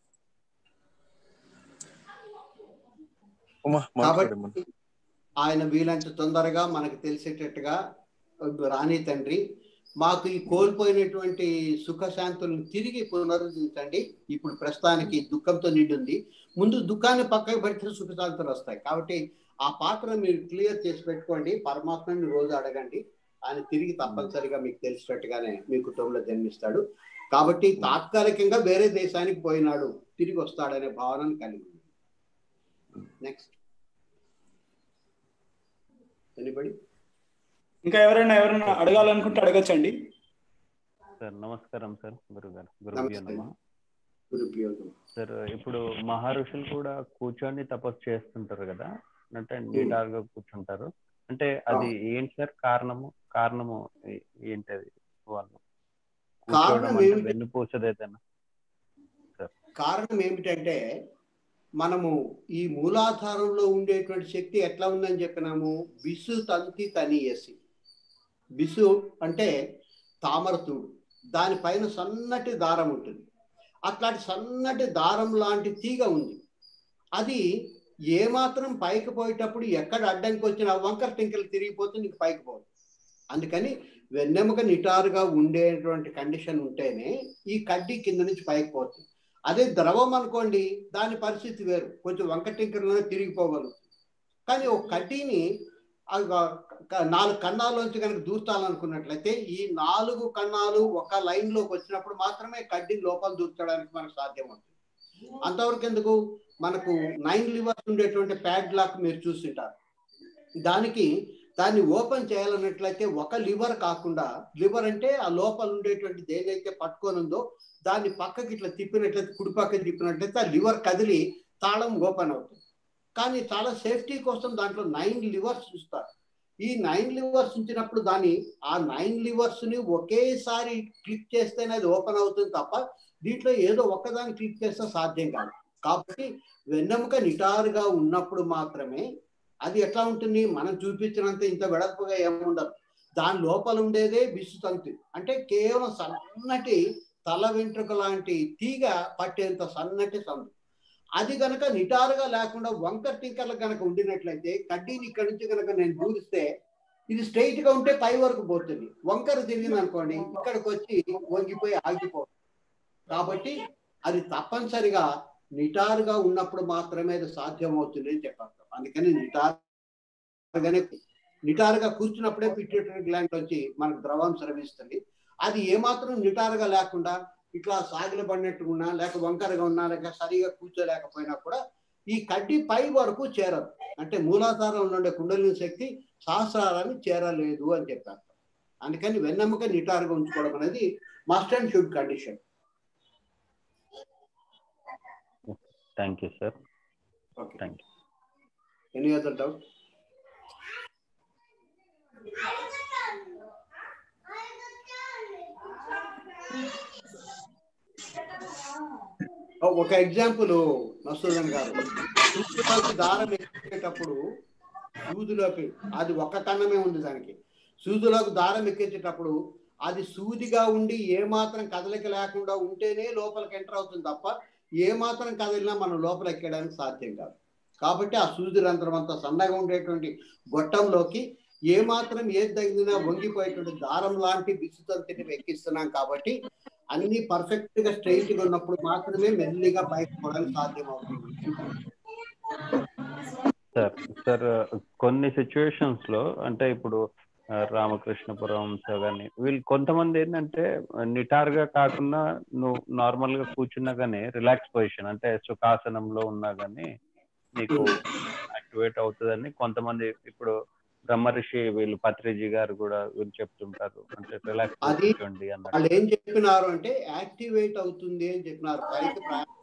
ఉమా, మాట్లాడమ్మా. కాబట్టి ఆయన వీలంత తొందరగా మనకు తెలిసేటట్టుగా రాణి తండ్రి మాకు ఈ కోల్పోయినటువంటి సుఖశాంతులను తిరిగి పునరుద్ధరించండి ఇప్పుడు ప్రస్తుతానికి దుఃఖంతో నిండింది ముందు దుఃఖాన్ని పక్కకు పెడితే సుఖశాంతులు వస్తాయి కాబట్టి ఆ పాత్ర మీరు క్లియర్ చేసి పెట్టుకోండి పరమాత్మని రోజు అడగండి ఆయన తిరిగి తప్పనిసరిగా మీకు తెలిసినట్టుగానే మీ కుటుంబంలో జన్మిస్తాడు కాబట్టి తాత్కాలికంగా వేరే దేశానికి పోయినాడు తిరిగి వస్తాడనే భావనను కలిగి ఉంది నెక్స్ట్ ఎనిబడి ఇంకా ఎవరైనా ఎవరైనా అడగాలనుకుంటే అడగచ్చండి సార్ నమస్కారం సార్ గురుగారు గురుభ్యో నమస్తే. నమ దురుపయోగం సార్ ఇప్పుడు మహర్షులు కూడా కూర్చొని తపస్సు చేస్తుంటారు కదా అంటే నిటారుగా కూర్చుంటారు అంటే అది ఏంటి సార్ కారణము కారణము ఏ- ఏంటి అది వాళ్ళు కారణం కూర్చోవడం అంటే ఏమిటి? వెన్నుపూసది ఏదైనా కారణం ఏమిటంటే మనము ఈ మూలాధారంలో ఉండేటువంటి శక్తి ఎట్లా ఉందని చెప్పినాము బిసు తంతి తనియసి బిసు అంటే తామరతూడు దానిపైన సన్నటి దారం ఉంటుంది అట్లాంటి సన్నటి దారం లాంటి తీగ ఉంది అది ఏమాత్రం పైకి పోయేటప్పుడు ఎక్కడ అడ్డంకి వచ్చిన వంకర టింకలు తిరిగిపోతే నీకు పైకి పోదు అందుకని వెన్నెముక నిటారుగా ఉండేటువంటి కండిషన్ ఉంటేనే ఈ కడ్డీ కింద నుంచి పైకి పోతుంది అదే ద్రవం అనుకోండి దాని పరిస్థితి వేరు కొంచెం వంక టింకరలోనే తిరిగిపోగలుగుతుంది కానీ ఒక కడ్డీని ఆ క- క- నాలుగు కన్నాల్లోంచి కనుక దూర్చాలనుకున్నట్లయితే ఈ నాలుగు కన్నాలు ఒక లైన్ లోకి వచ్చినప్పుడు మాత్రమే కడ్డీని లోపల దూర్చడానికి మనకు సాధ్యం అవుతుంది అంతవరకు ఎందుకు మనకు నైన్ లివర్స్ ఉండేటువంటి ప్యాడ్ లాక్ మీరు చూసింటారు దానికి దాన్ని ఓపెన్ చేయాలన్నట్లయితే ఒక లివర్ కాకుండా లివర్ అంటే ఆ లోపల ఉండేటువంటి దేనైతే పట్టుకొని ఉందో దాన్ని పక్కకి ఇట్లా తిప్పినట్లయితే కుడి పక్కకి తిప్పినట్లయితే ఆ లివర్ కదిలి తాళం ఓపెన్ అవుతుంది కానీ చాలా సేఫ్టీ కోసం దాంట్లో నైన్ లివర్స్ చూస్తారు ఈ నైన్ లివర్స్ ఉంచినప్పుడు దాన్ని ఆ నైన్ లివర్స్ ని ఒకేసారి క్లిక్ చేస్తేనే అది ఓపెన్ అవుతుంది తప్ప దీంట్లో ఏదో ఒక్కదాన్ని క్లిక్ చేస్తే సాధ్యం కాదు కాబట్టి వెన్నెముక నిటారుగా ఉన్నప్పుడు మాత్రమే అది ఎట్లా ఉంటుంది మనం చూపించినంత ఇంత వెడల్పుగా ఏముండదు దాని లోపల ఉండేదే బిసు తంతు అంటే కేవలం సన్నటి తల వెంట్రుక లాంటి తీగ పట్టేంత సన్నటి సందు అది గనక నిటారుగా లేకుండా వంకర్ టింకర్లు గనక ఉండినట్లయితే కడ్డీని ఇక్కడి నుంచి గనక నేను దూరిస్తే ఇది స్ట్రైట్ గా ఉంటే పై వరకు పోతుంది వంకర తిరిగింది అనుకోండి ఇక్కడికి వచ్చి వంగిపోయి ఆగిపోతుంది కాబట్టి అది తప్పనిసరిగా నిటారుగా ఉన్నప్పుడు మాత్రమే అది సాధ్యం అవుతుంది అని చెప్పారు అందుకని నిటారుగానే నిటారుగా కూర్చున్నప్పుడే పిట్యూటరీ గ్లాండ్ వచ్చి మనకు ద్రవం స్రవిస్తుంది అది ఏమాత్రం నిటారుగా లేకుండా ఇట్లా సాగిలబడినట్టు ఉన్నా లేక వంకరగా ఉన్నా లేక సరిగా కూర్చోలేకపోయినా కూడా ఈ కడ్డీ పై వరకు చేరదు అంటే మూలాధారంలో ఉండే కుండలిని శక్తి సహస్రారాన్ని చేరలేదు అని చెప్పారు అందుకని వెన్నెముక నిటారుగా ఉంచుకోవడం అనేది must and should condition thank you sir okay thank you any other doubt ఒక ఎగ్జాంపుల్ మసూదన్ గారు సూదిలోకి దారం ఎక్కేటప్పుడు సూదిలోకి అది ఒక్క కన్నమే ఉంది దానికి సూదిలోకి దారం ఎక్కించేటప్పుడు అది సూదిగా ఉండి ఏ మాత్రం కదలిక లేకుండా ఉంటేనే లోపలికి ఎంటర్ అవుతుంది తప్ప ఏ మాత్రం కదిలినా మనం లోపల ఎక్కడానికి సాధ్యం కాదు కాబట్టి ఆ సూది రంధ్రం అంతా సన్నగా ఉండేటువంటి గొట్టంలోకి ఏ మాత్రం ఏది తగిలినా వంగిపోయేటువంటి దారం లాంటి విసుతంతిని ఎక్కిస్తున్నాం కాబట్టి అన్ని పర్ఫెక్ట్ గా స్ట్రైట్ గా ఉన్నప్పుడు మాత్రమే మెల్లిగా పైకి పోవడానికి సాధ్యం అవుతుంది సార్ సార్ కొన్ని సిచ్యువేషన్స్ లో అంటే ఇప్పుడు ఆ, రామకృష్ణపురం సార్ కానీ వీళ్ళు కొంతమంది ఏంటంటే నిటారుగా కాకుండా నువ్వు నార్మల్ గా కూర్చున్నా కానీ రిలాక్స్ పొజిషన్ అంటే సుఖాసనంలో ఉన్నా కానీ నీకు యాక్టివేట్ అవుతుందని కొంతమంది ఇప్పుడు బ్రహ్మర్షి వీళ్ళు పత్రిజీ గారు కూడా వీళ్ళు చెప్తుంటారు అంటే రిలాక్స్ అది కూర్చోండి అన్నట్టు వాళ్ళు ఏం చెప్పినారు అంటే యాక్టివేట్ అవుతుంది అని చెప్పినారు పైకి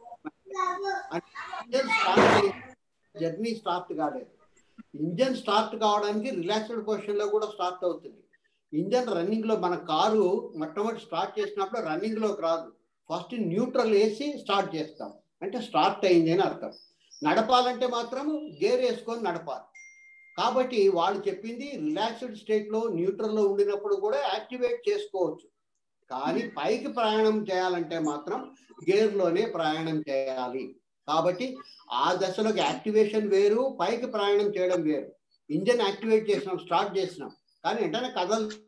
జర్నీ స్టార్ట్ కాలేదు ఇంజన్ స్టార్ట్ కావడానికి రిలాక్స్డ్ పొజిషన్ లో కూడా స్టార్ట్ అవుతుంది ఇంజన్ రన్నింగ్ లో మన కారు మొట్టమొదటి స్టార్ట్ చేసినప్పుడు రన్నింగ్ లోకి రాదు ఫస్ట్ న్యూట్రల్ వేసి స్టార్ట్ చేస్తాం అంటే స్టార్ట్ అయింది అని అర్థం నడపాలంటే మాత్రం గేర్ వేసుకొని నడపాలి కాబట్టి వాళ్ళు చెప్పింది రిలాక్స్డ్ స్టేట్ లో న్యూట్రల్ లో ఉండినప్పుడు కూడా యాక్టివేట్ చేసుకోవచ్చు కానీ పైకి ప్రయాణం చేయాలంటే మాత్రం గేర్ లోనే ప్రయాణం చేయాలి కాబట్టి ఆ దశలోకి యాక్టివేషన్ వేరు పైకి ప్రయాణం చేయడం వేరు ఇంజన్ యాక్టివేట్ చేసినాం స్టార్ట్ చేసినాం కానీ వెంటనే కదల